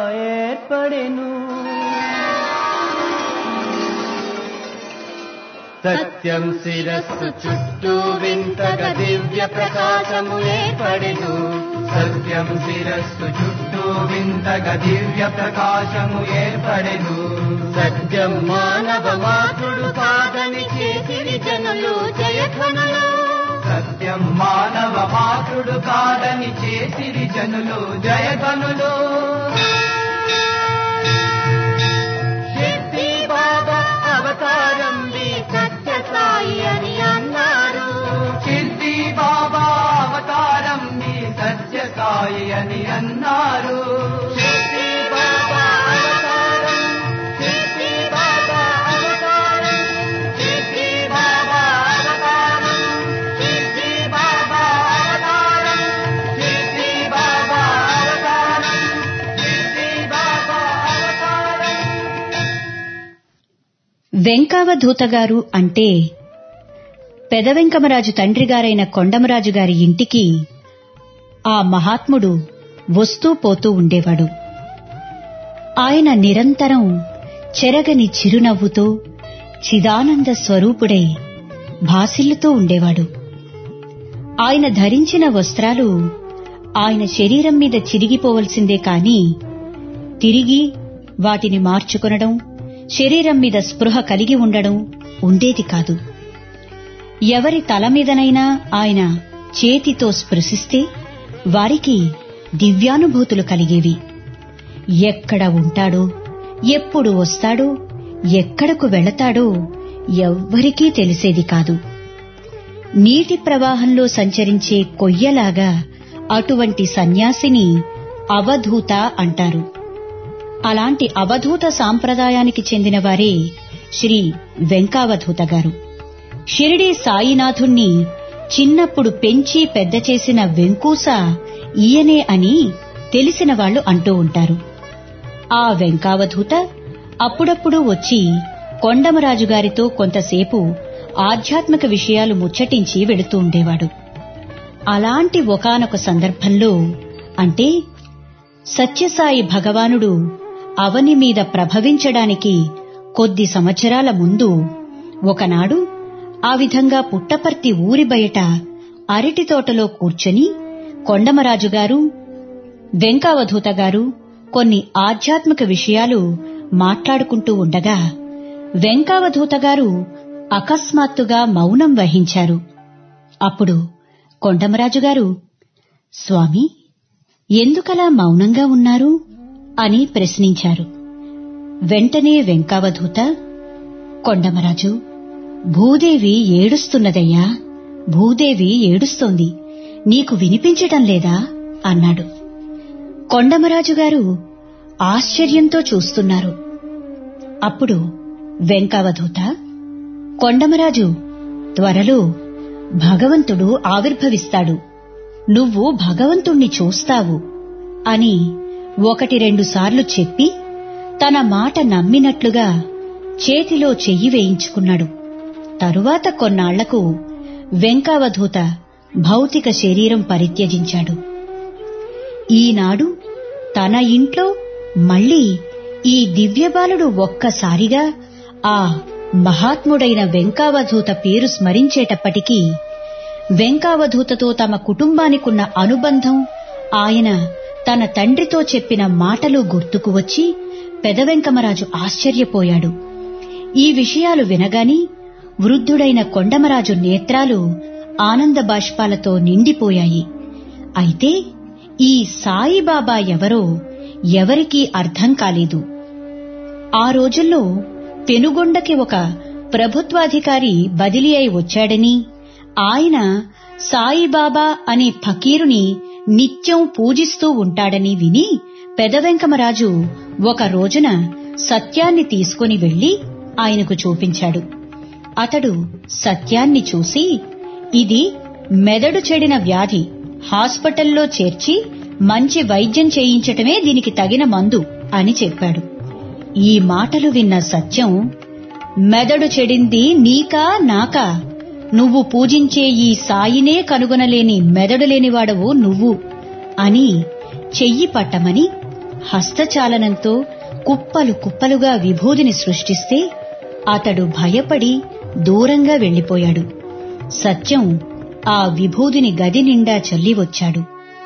ఏర్పడెను సత్యం శిరస్సు చుట్టూ వింతగ దివ్య ప్రకాశము ఏర్పడెను సత్యం శిరస్సు చుట్టూ వింతగ దివ్య ప్రకాశము ఏర్పడెను సత్యం మానవ మాతృడు కాదని చేసిరి జనులు జయధ్వనులు సత్యం మానవ మాతృడు కాదని చేసిరి జనులు జయగనులు శక్తి బాబా అవతారం వి సత్య సాయి అని అన్నారు సిద్ధి బాబా అవతారం వి సత్య సాయి అని అన్నారు సిద్ధి బాబా అవతారం సిద్ధి బాబా అవతారం సిద్ధి బాబా అవతారం సిద్ధి బాబా అవతారం సిద్ధి బాబా అవతారం సిద్ధి బాబా అవతారం
వెంకావధూత గారు అంటే పెదవెంకమరాజు తండ్రి గారైన కొండమరాజు గారి ఇంటికి ఆ మహాత్ముడు వస్తూ పోతూ ఉండేవాడు ఆయన నిరంతరం చెరగని చిరునవ్వుతో చిదానంద స్వరూపుడై భాసిల్లుతూ ఉండేవాడు ఆయన ధరించిన వస్త్రాలు ఆయన శరీరం మీద చిరిగిపోవలసిందే కాని తిరిగి వాటిని మార్చుకొనడం శరీరం మీద స్పృహ కలిగి ఉండడం ఉండేది కాదు ఎవరి తల మీదనైనా ఆయన చేతితో స్పృశిస్తే వారికి దివ్యానుభూతులు కలిగేవి ఎక్కడ ఉంటాడో ఎప్పుడు వస్తాడో ఎక్కడకు వెళతాడో ఎవ్వరికీ తెలిసేది కాదు నీటి ప్రవాహంలో సంచరించే కొయ్యలాగా అటువంటి సన్యాసిని అవధూత అంటారు అలాంటి అవధూత సాంప్రదాయానికి చెందిన వారే శ్రీ వెంకావధూత గారు షిరిడి సాయినాథుణ్ణి చిన్నప్పుడు పెంచి పెద్ద చేసిన వెంకూస ఈయనే అని తెలిసిన వాళ్లు అంటూ ఉంటారు ఆ వెంకావధూత అప్పుడప్పుడు వచ్చి కొండమరాజు గారితో కొంతసేపు ఆధ్యాత్మిక విషయాలు ముచ్చటించి వెళుతూ ఉండేవాడు అలాంటి ఒకానొక సందర్భంలో అంటే సత్యసాయి భగవానుడు అవని మీద ప్రభవించడానికి కొద్ది సంవత్సరాల ముందు ఒకనాడు ఆ విధంగా పుట్టపర్తి ఊరి బయట అరటి తోటలో కూర్చొని కొండమరాజు గారు వెంకావధూత గారు కొన్ని ఆధ్యాత్మిక విషయాలు మాట్లాడుకుంటూ ఉండగా వెంకావధూత గారు అకస్మాత్తుగా మౌనం వహించారు అప్పుడు కొండమరాజు గారు స్వామి ఎందుకలా మౌనంగా ఉన్నారు అని ప్రశ్నించారు వెంటనే వెంకావధూత కొండమరాజు భూదేవి ఏడుస్తున్నదయ్యా భూదేవి ఏడుస్తోంది నీకు వినిపించటం లేదా అన్నాడు కొండమరాజు గారు ఆశ్చర్యంతో చూస్తున్నారు అప్పుడు వెంకావధూత కొండమరాజు త్వరలో భగవంతుడు ఆవిర్భవిస్తాడు నువ్వు భగవంతుణ్ణి చూస్తావు అని ఒకటి రెండు సార్లు చెప్పి తన మాట నమ్మినట్లుగా చేతిలో చెయ్యి వేయించుకున్నాడు తరువాత కొన్నాళ్లకు వెంకావధూత భౌతిక శరీరం పరిత్యజించాడు ఈనాడు తన ఇంట్లో మళ్ళీ ఈ దివ్యబాలుడు ఒక్కసారిగా ఆ మహాత్ముడైన వెంకావధూత పేరు స్మరించేటప్పటికీ వెంకావధూతతో తమ కుటుంబానికున్న అనుబంధం ఆయన తన తండ్రితో చెప్పిన మాటలు గుర్తుకు వచ్చి పెదవెంకమరాజు ఆశ్చర్యపోయాడు ఈ విషయాలు వినగాని వృద్ధుడైన కొండమరాజు నేత్రాలు ఆనంద బాష్పాలతో నిండిపోయాయి అయితే ఈ సాయిబాబా ఎవరో ఎవరికీ అర్థం కాలేదు ఆ రోజుల్లో పెనుగొండకి ఒక ప్రభుత్వాధికారి బదిలీ అయి వచ్చాడని ఆయన సాయిబాబా అనే ఫకీరుని నిత్యం పూజిస్తూ ఉంటాడని విని పెదవెంకమరాజు ఒక రోజున సత్యాన్ని తీసుకుని వెళ్లి ఆయనకు చూపించాడు అతడు సత్యాన్ని చూసి ఇది మెదడు చెడిన వ్యాధి హాస్పిటల్లో చేర్చి మంచి వైద్యం చేయించటమే దీనికి తగిన మందు అని చెప్పాడు ఈ మాటలు విన్న సత్యం మెదడు చెడింది నీకా నాకా నువ్వు పూజించే ఈ సాయినే కనుగొనలేని మెదడు లేనివాడవు నువ్వు అని చెయ్యి పట్టమని హస్తచాలనంతో కుప్పలు కుప్పలుగా విభూదిని సృష్టిస్తే అతడు భయపడి దూరంగా వెళ్లిపోయాడు సత్యం ఆ విభూదిని గది నిండా చల్లి వచ్చాడు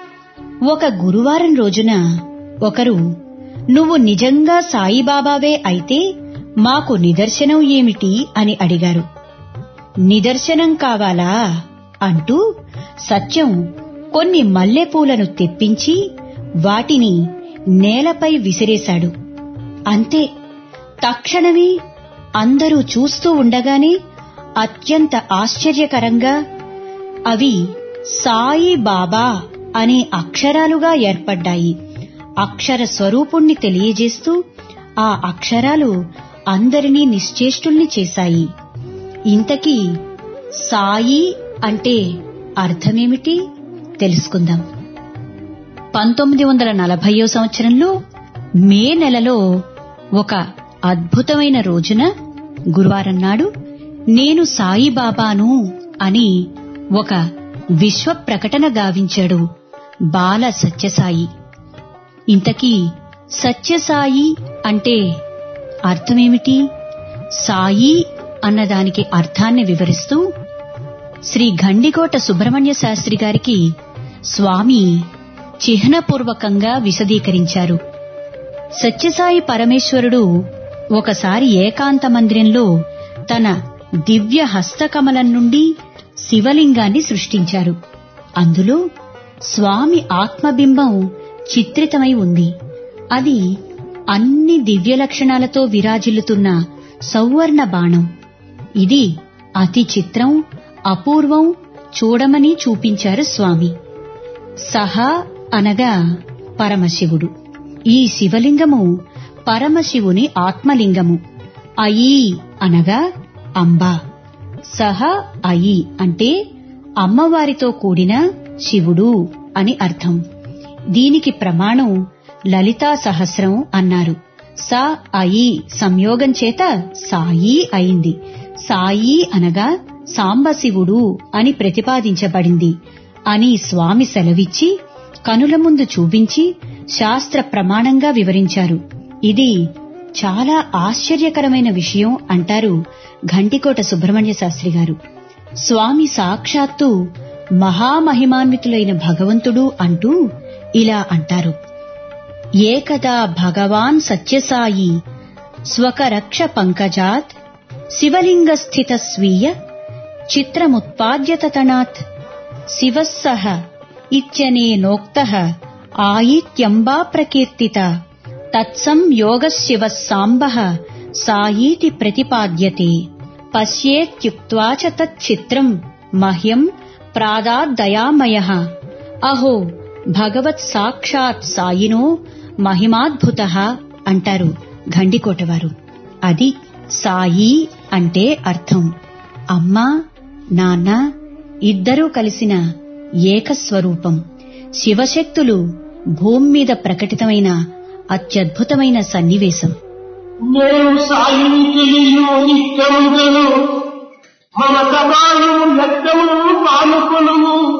ఒక గురువారం రోజున ఒకరు నువ్వు నిజంగా సాయిబాబావే అయితే మాకు నిదర్శనం ఏమిటి అని అడిగారు నిదర్శనం కావాలా అంటూ సత్యం కొన్ని మల్లెపూలను తెప్పించి వాటిని నేలపై విసిరేశాడు అంతే తక్షణమే అందరూ చూస్తూ ఉండగానే అత్యంత ఆశ్చర్యకరంగా అవి సాయి బాబా అనే అక్షరాలుగా ఏర్పడ్డాయి అక్షర స్వరూపుణ్ణి తెలియజేస్తూ ఆ అక్షరాలు అందరినీ నిశ్చేష్టుల్ని చేశాయి ఇంతకీ సాయి అంటే అర్థమేమిటి తెలుసుకుందాం పంతొమ్మిది వందల నలభైయో సంవత్సరంలో మే నెలలో ఒక అద్భుతమైన రోజున గురువారం నాడు నేను సాయిబాబాను అని ఒక విశ్వ ప్రకటన గావించాడు బాల సత్యసాయి ఇంతకీ సత్యసాయి అంటే అర్థమేమిటి సాయి అన్నదానికి అర్థాన్ని వివరిస్తూ శ్రీ గండికోట సుబ్రహ్మణ్య శాస్త్రి గారికి స్వామి చిహ్నపూర్వకంగా విశదీకరించారు సత్యసాయి పరమేశ్వరుడు ఒకసారి ఏకాంత మందిరంలో తన దివ్య హస్తకమలం నుండి శివలింగాన్ని సృష్టించారు అందులో స్వామి ఆత్మబింబం చిత్రితమై ఉంది అది అన్ని దివ్య లక్షణాలతో విరాజిల్లుతున్న సౌవర్ణ బాణం ఇది అతి చిత్రం అపూర్వం చూడమని చూపించారు స్వామి సహా అనగా పరమశివుడు ఈ శివలింగము పరమశివుని ఆత్మలింగము అయి అనగా అంబా సహ అయి అంటే అమ్మవారితో కూడిన శివుడు అని అర్థం దీనికి ప్రమాణం లలితా సహస్రం అన్నారు స అయి సంయోగం చేత సాయి అయింది సాయి అనగా సాంబశివుడు అని ప్రతిపాదించబడింది అని స్వామి సెలవిచ్చి కనుల ముందు చూపించి శాస్త్ర ప్రమాణంగా వివరించారు ఇది చాలా ఆశ్చర్యకరమైన విషయం అంటారు ఘంటికోట సుబ్రహ్మణ్య శాస్త్రి గారు స్వామి సాక్షాత్తు మహామహిమాన్వితులైన భగవంతుడు అంటూ ఇలా అంటారు ఏకదా భగవాన్ సత్యసాయి స్వకరక్ష పంకజాత్ శివలింగస్థిత స్వీయ చిత్రముత్పాద్యతనాత్ శివస్సహ ఇత్యనేనోక్త ఆయిత్యంబా ప్రకీర్తిత తత్సం యోగశివ సాంబ సాయీతి ప్రతిపాద్యతే పశ్యేత్యుక్త్వా చ తచ్చిత్రం మహ్యం ప్రాదాద్దయామయ అహో భగవత్ సాక్షాత్ సాయినో మహిమాద్భుత అంటారు ఘండికోటవారు అది సాయి అంటే అర్థం అమ్మా నాన్న ఇద్దరూ కలిసిన ఏకస్వరూపం శివశక్తులు భూమి మీద ప్రకటితమైన అత్యద్భుతమైన సన్నివేశం
నేను సాయిని తెలియను నిత్యముగను మమతమాను లెక్కము పానుకును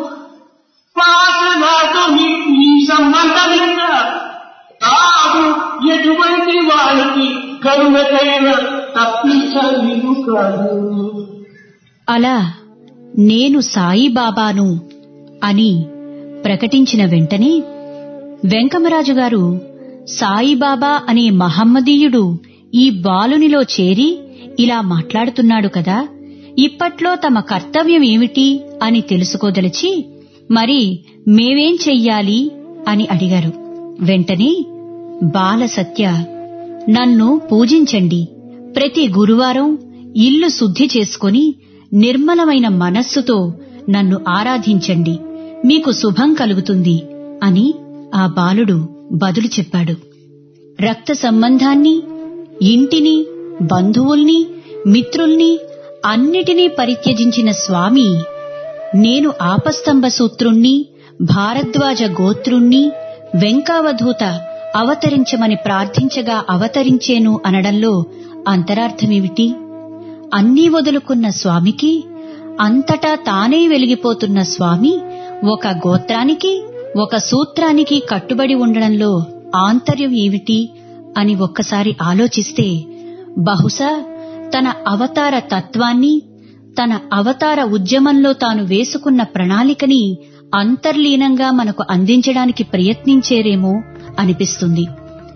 పాసనాతో ఈ సంబంధమింద కాదు ఎటువంటి వారికి కరుణకైన తప్పించలేదు కాదు
అలా నేను సాయిబాబాను అని ప్రకటించిన వెంటనే వెంకమరాజు గారు సాయిబాబా అనే మహమ్మదీయుడు ఈ బాలునిలో చేరి ఇలా మాట్లాడుతున్నాడు కదా ఇప్పట్లో తమ కర్తవ్యం ఏమిటి అని తెలుసుకోదలిచి మరి మేమేం చెయ్యాలి అని అడిగారు వెంటనే బాల సత్య నన్ను పూజించండి ప్రతి గురువారం ఇల్లు శుద్ధి చేసుకొని నిర్మలమైన మనస్సుతో నన్ను ఆరాధించండి మీకు శుభం కలుగుతుంది అని ఆ బాలుడు బదులు చెప్పాడు రక్త సంబంధాన్ని ఇంటిని బంధువుల్ని మిత్రుల్ని అన్నిటినీ పరిత్యజించిన స్వామి నేను ఆపస్తంభ సూత్రుణ్ణి భారద్వాజ గోత్రుణ్ణి వెంకావధూత అవతరించమని ప్రార్థించగా అవతరించేను అనడంలో అంతరార్థమేమిటి అన్నీ వదులుకున్న స్వామికి అంతటా తానే వెలిగిపోతున్న స్వామి ఒక గోత్రానికి ఒక సూత్రానికి కట్టుబడి ఉండడంలో ఆంతర్యం ఏమిటి అని ఒక్కసారి ఆలోచిస్తే బహుశా తన అవతార తత్వాన్ని తన అవతార ఉద్యమంలో తాను వేసుకున్న ప్రణాళికని అంతర్లీనంగా మనకు అందించడానికి ప్రయత్నించేరేమో అనిపిస్తుంది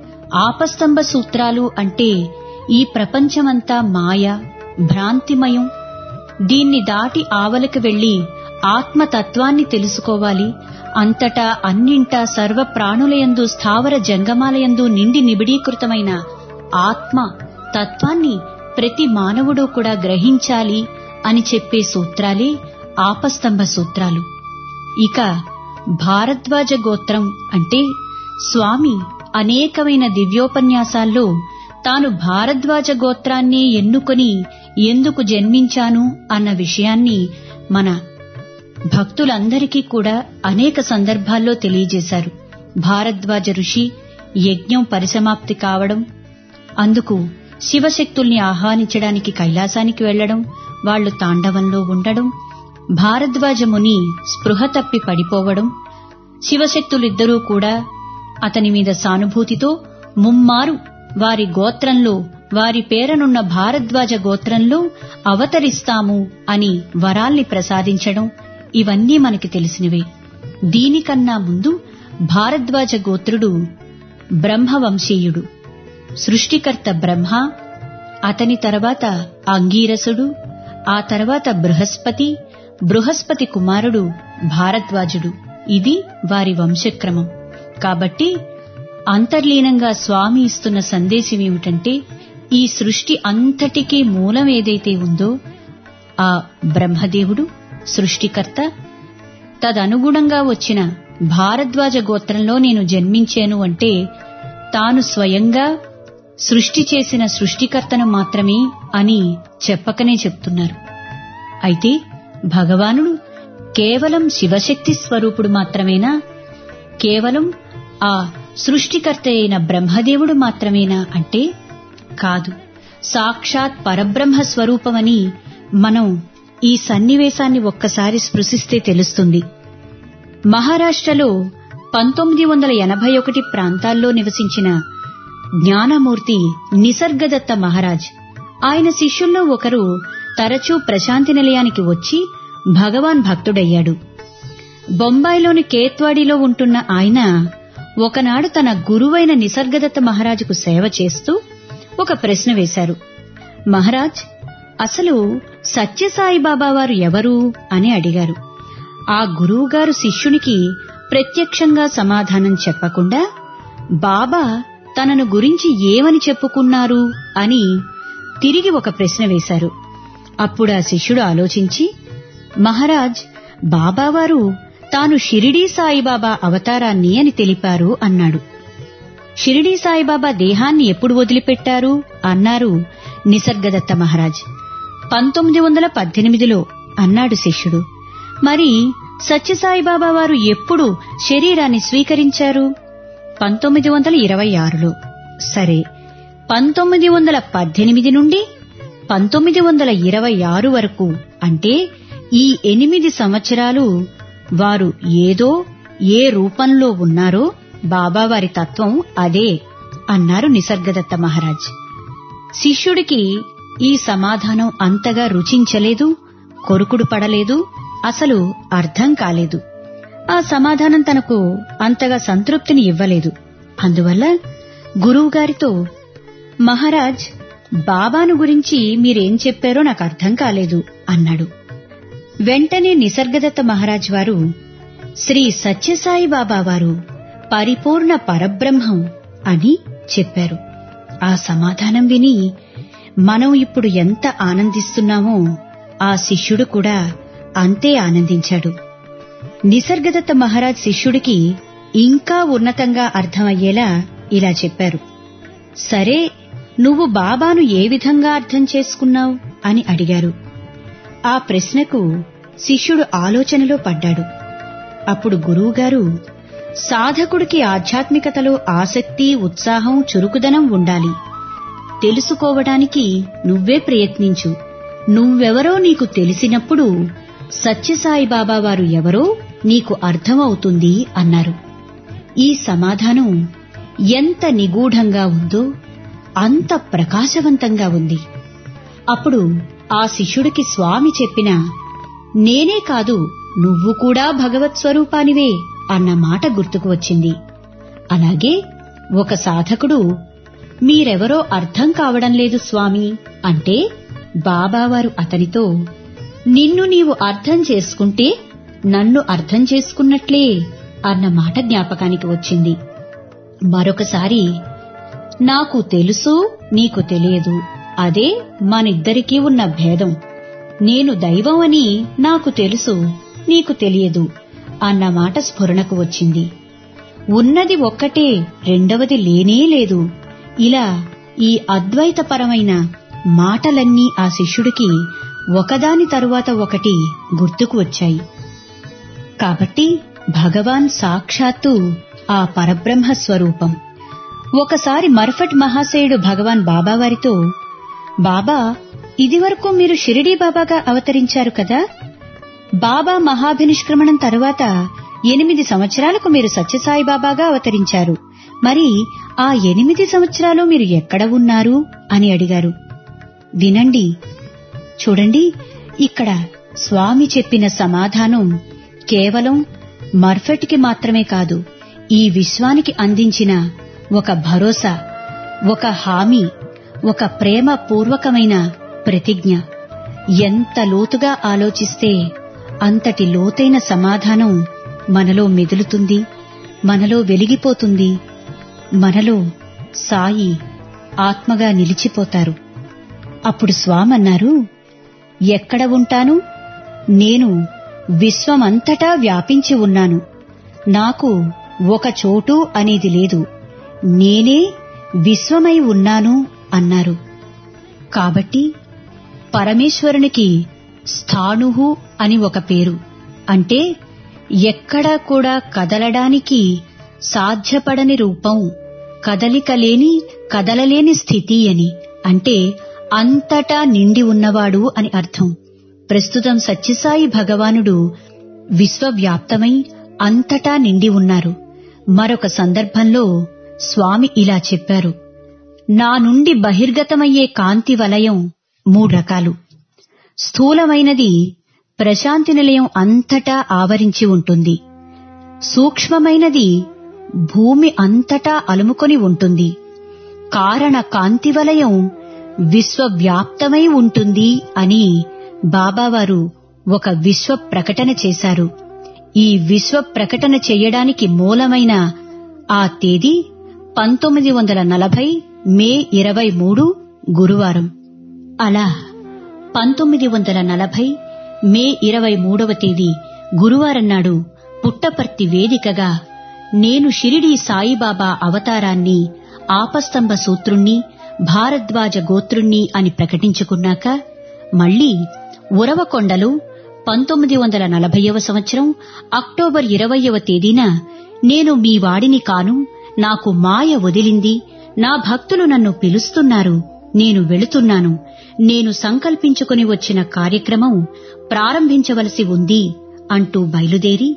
ఆపస్తంభ సూత్రాలు అంటే ఈ ప్రపంచమంతా మాయ భ్రాంతిమయం దీన్ని దాటి ఆవలకు వెళ్లి ఆత్మతత్వాన్ని తెలుసుకోవాలి అంతటా అన్నింటా సర్వ ప్రాణులయందు స్థావర జంగమాలయందు నిండి నిబిడీకృతమైన ఆత్మ తత్వాన్ని ప్రతి మానవుడు కూడా గ్రహించాలి అని చెప్పే సూత్రాలే ఆపస్తంభ సూత్రాలు ఇక భారద్వాజ గోత్రం అంటే స్వామి అనేకమైన దివ్యోపన్యాసాల్లో తాను భారద్వాజ గోత్రాన్నే ఎన్నుకొని ఎందుకు జన్మించాను అన్న విషయాన్ని మన భక్తులందరికీ కూడా అనేక సందర్భాల్లో తెలియజేశారు భారద్వాజ ఋషి యజ్ఞం పరిసమాప్తి కావడం అందుకు శివశక్తుల్ని ఆహ్వానించడానికి కైలాసానికి వెళ్లడం వాళ్లు తాండవంలో ఉండడం భారద్వాజ ముని స్పృహ తప్పి పడిపోవడం శివశక్తులిద్దరూ కూడా అతని మీద సానుభూతితో ముమ్మారు వారి గోత్రంలో వారి పేరనున్న భారద్వాజ గోత్రంలో అవతరిస్తాము అని వరాల్ని ప్రసాదించడం ఇవన్నీ మనకి తెలిసినవే దీనికన్నా ముందు భారద్వాజ గోత్రుడు బ్రహ్మవంశీయుడు సృష్టికర్త బ్రహ్మ అతని తర్వాత అంగీరసుడు ఆ తర్వాత బృహస్పతి బృహస్పతి కుమారుడు భారద్వాజుడు ఇది వారి వంశక్రమం కాబట్టి అంతర్లీనంగా స్వామి ఇస్తున్న సందేశం ఏమిటంటే ఈ సృష్టి అంతటికీ మూలం ఏదైతే ఉందో ఆ బ్రహ్మదేవుడు సృష్టికర్త తదనుగుణంగా వచ్చిన భారద్వాజ గోత్రంలో నేను జన్మించాను అంటే తాను స్వయంగా సృష్టి చేసిన సృష్టికర్తను మాత్రమే అని చెప్పకనే చెప్తున్నారు అయితే భగవానుడు కేవలం శివశక్తి స్వరూపుడు మాత్రమేనా కేవలం ఆ సృష్టికర్త అయిన బ్రహ్మదేవుడు మాత్రమేనా అంటే కాదు సాక్షాత్ పరబ్రహ్మ స్వరూపమని మనం ఈ సన్నివేశాన్ని ఒక్కసారి స్పృశిస్తే తెలుస్తుంది మహారాష్ట్రలో పంతొమ్మిది వందల ఎనభై ఒకటి ప్రాంతాల్లో నివసించిన జ్ఞానమూర్తి నిసర్గదత్త మహారాజ్ ఆయన శిష్యుల్లో ఒకరు తరచూ ప్రశాంతి నిలయానికి వచ్చి భగవాన్ భక్తుడయ్యాడు బొంబాయిలోని కేత్వాడిలో ఉంటున్న ఆయన ఒకనాడు తన గురువైన నిసర్గదత్త మహారాజుకు సేవ చేస్తూ ఒక ప్రశ్న వేశారు మహారాజ్ అసలు సత్యసాయిబాబా వారు ఎవరు అని అడిగారు ఆ గురువుగారు శిష్యునికి ప్రత్యక్షంగా సమాధానం చెప్పకుండా బాబా తనను గురించి ఏమని చెప్పుకున్నారు అని తిరిగి ఒక ప్రశ్న వేశారు అప్పుడు ఆ శిష్యుడు ఆలోచించి మహారాజ్ బాబావారు తాను షిరిడీ సాయిబాబా అవతారాన్ని అని తెలిపారు అన్నాడు షిరిడీ సాయిబాబా దేహాన్ని ఎప్పుడు వదిలిపెట్టారు అన్నారు నిసర్గదత్త మహారాజ్ పంతొమ్మిది వందల పద్దెనిమిదిలో అన్నాడు శిష్యుడు మరి సత్యసాయిబాబా వారు ఎప్పుడు శరీరాన్ని స్వీకరించారు పంతొమ్మిది వందల ఇరవై ఆరులో సరే పంతొమ్మిది వందల పద్దెనిమిది నుండి పంతొమ్మిది వందల ఇరవై ఆరు వరకు అంటే ఈ ఎనిమిది సంవత్సరాలు వారు ఏదో ఏ రూపంలో ఉన్నారో బాబావారి తత్వం అదే అన్నారు నిసర్గదత్త మహారాజ్ శిష్యుడికి ఈ సమాధానం అంతగా రుచించలేదు కొరుకుడు పడలేదు అసలు అర్థం కాలేదు ఆ సమాధానం తనకు అంతగా సంతృప్తిని ఇవ్వలేదు అందువల్ల గురువుగారితో మహారాజ్ బాబాను గురించి మీరేం చెప్పారో నాకు అర్థం కాలేదు అన్నాడు వెంటనే నిసర్గదత్త మహారాజ్ వారు శ్రీ సత్యసాయి బాబా వారు పరిపూర్ణ పరబ్రహ్మం అని చెప్పారు ఆ సమాధానం విని మనం ఇప్పుడు ఎంత ఆనందిస్తున్నామో ఆ శిష్యుడు కూడా అంతే ఆనందించాడు నిసర్గదత్త మహారాజ్ శిష్యుడికి ఇంకా ఉన్నతంగా అర్థమయ్యేలా ఇలా చెప్పారు సరే నువ్వు బాబాను ఏ విధంగా అర్థం చేసుకున్నావు అని అడిగారు ఆ ప్రశ్నకు శిష్యుడు ఆలోచనలో పడ్డాడు అప్పుడు గురువుగారు సాధకుడికి ఆధ్యాత్మికతలో ఆసక్తి ఉత్సాహం చురుకుదనం ఉండాలి తెలుసుకోవడానికి నువ్వే ప్రయత్నించు నువ్వెవరో నీకు తెలిసినప్పుడు సత్యసాయిబాబా వారు ఎవరో నీకు అర్థమవుతుంది అన్నారు ఈ సమాధానం ఎంత నిగూఢంగా ఉందో అంత ప్రకాశవంతంగా ఉంది అప్పుడు ఆ శిష్యుడికి స్వామి చెప్పిన నేనే కాదు నువ్వు కూడా భగవత్ స్వరూపానివే అన్న మాట గుర్తుకు వచ్చింది అలాగే ఒక సాధకుడు మీరెవరో అర్థం కావడం లేదు స్వామి అంటే బాబావారు అతనితో నిన్ను నీవు అర్థం చేసుకుంటే నన్ను అర్థం చేసుకున్నట్లే అన్న మాట జ్ఞాపకానికి వచ్చింది మరొకసారి నాకు తెలుసు నీకు తెలియదు అదే మనిద్దరికీ ఉన్న భేదం నేను దైవం అని నాకు తెలుసు నీకు తెలియదు అన్న మాట స్ఫురణకు వచ్చింది ఉన్నది ఒక్కటే రెండవది లేనే లేదు ఇలా ఈ అద్వైతపరమైన మాటలన్నీ ఆ శిష్యుడికి ఒకదాని తరువాత ఒకటి గుర్తుకు వచ్చాయి కాబట్టి భగవాన్ సాక్షాత్తు ఆ పరబ్రహ్మ స్వరూపం ఒకసారి మర్ఫట్ మహాశయుడు భగవాన్ బాబావారితో బాబా ఇదివరకు మీరు షిరిడీ బాబాగా అవతరించారు కదా బాబా మహాభినిష్క్రమణం తరువాత ఎనిమిది సంవత్సరాలకు మీరు సత్యసాయి బాబాగా అవతరించారు మరి ఆ ఎనిమిది సంవత్సరాలు మీరు ఎక్కడ ఉన్నారు అని అడిగారు వినండి చూడండి ఇక్కడ స్వామి చెప్పిన సమాధానం కేవలం మర్ఫెట్కి మాత్రమే కాదు ఈ విశ్వానికి అందించిన ఒక భరోసా ఒక హామీ ఒక ప్రేమ పూర్వకమైన ప్రతిజ్ఞ ఎంత లోతుగా ఆలోచిస్తే అంతటి లోతైన సమాధానం మనలో మెదులుతుంది మనలో వెలిగిపోతుంది మనలో సాయి ఆత్మగా నిలిచిపోతారు అప్పుడు స్వామన్నారు ఎక్కడ ఉంటాను నేను విశ్వమంతటా వ్యాపించి ఉన్నాను నాకు ఒక చోటు అనేది లేదు నేనే విశ్వమై ఉన్నాను అన్నారు కాబట్టి పరమేశ్వరునికి స్థాణుహు అని ఒక పేరు అంటే ఎక్కడా కూడా కదలడానికి సాధ్యపడని రూపం కదలిక లేని కదలలేని స్థితి అని అంటే అంతటా నిండి ఉన్నవాడు అని అర్థం ప్రస్తుతం సత్యసాయి భగవానుడు విశ్వవ్యాప్తమై అంతటా నిండి ఉన్నారు మరొక సందర్భంలో స్వామి ఇలా చెప్పారు నా నుండి బహిర్గతమయ్యే కాంతి వలయం మూడు రకాలు స్థూలమైనది ప్రశాంతి నిలయం అంతటా ఆవరించి ఉంటుంది సూక్ష్మమైనది భూమి అంతటా అలుముకొని ఉంటుంది కారణ కాంతి వలయం విశ్వవ్యాప్తమై ఉంటుంది అని బాబావారు ఒక విశ్వ ప్రకటన చేశారు ఈ విశ్వ ప్రకటన చెయ్యడానికి మూలమైన ఆ తేదీ పంతొమ్మిది వందల నలభై మే ఇరవై మూడు గురువారం అలా పంతొమ్మిది వందల నలభై మే ఇరవై మూడవ తేదీ గురువారం నాడు పుట్టపర్తి వేదికగా నేను షిరిడీ సాయిబాబా అవతారాన్ని ఆపస్తంభ సూత్రుణ్ణి భారద్వాజ గోత్రుణ్ణి అని ప్రకటించుకున్నాక మళ్లీ ఉరవకొండలో పంతొమ్మిది వందల నలభైవ సంవత్సరం అక్టోబర్ ఇరవయవ తేదీన నేను మీ వాడిని కాను నాకు మాయ వదిలింది నా భక్తులు నన్ను పిలుస్తున్నారు నేను వెళుతున్నాను నేను సంకల్పించుకుని వచ్చిన కార్యక్రమం ప్రారంభించవలసి ఉంది అంటూ బయలుదేరి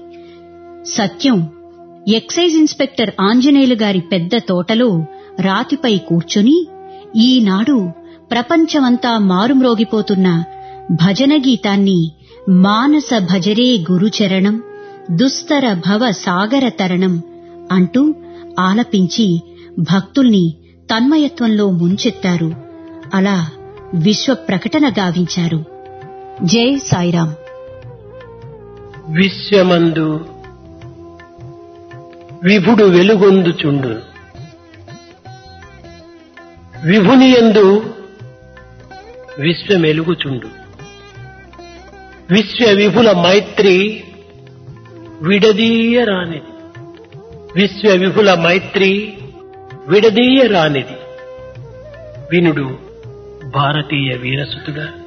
సత్యం ఎక్సైజ్ ఇన్స్పెక్టర్ ఆంజనేయులు గారి పెద్ద తోటలో రాతిపై కూర్చుని ఈనాడు ప్రపంచమంతా మారుమ్రోగిపోతున్న భజన గీతాన్ని మానస భజరే గురుచరణం దుస్తర భవ సాగర తరణం అంటూ ఆలపించి భక్తుల్ని తన్మయత్వంలో ముంచెత్తారు అలా విశ్వ ప్రకటన గావించారు జై సాయిరాం
విశ్వమందు విభుడు వెలుగొందుచుండు విభునియందు విశ్వమెలుగుచుండు విశ్వ విభుల మైత్రి విడదీయరానిది విశ్వ విభుల మైత్రి విడదీయరానిది వినుడు భారతీయ వీరసుతుడా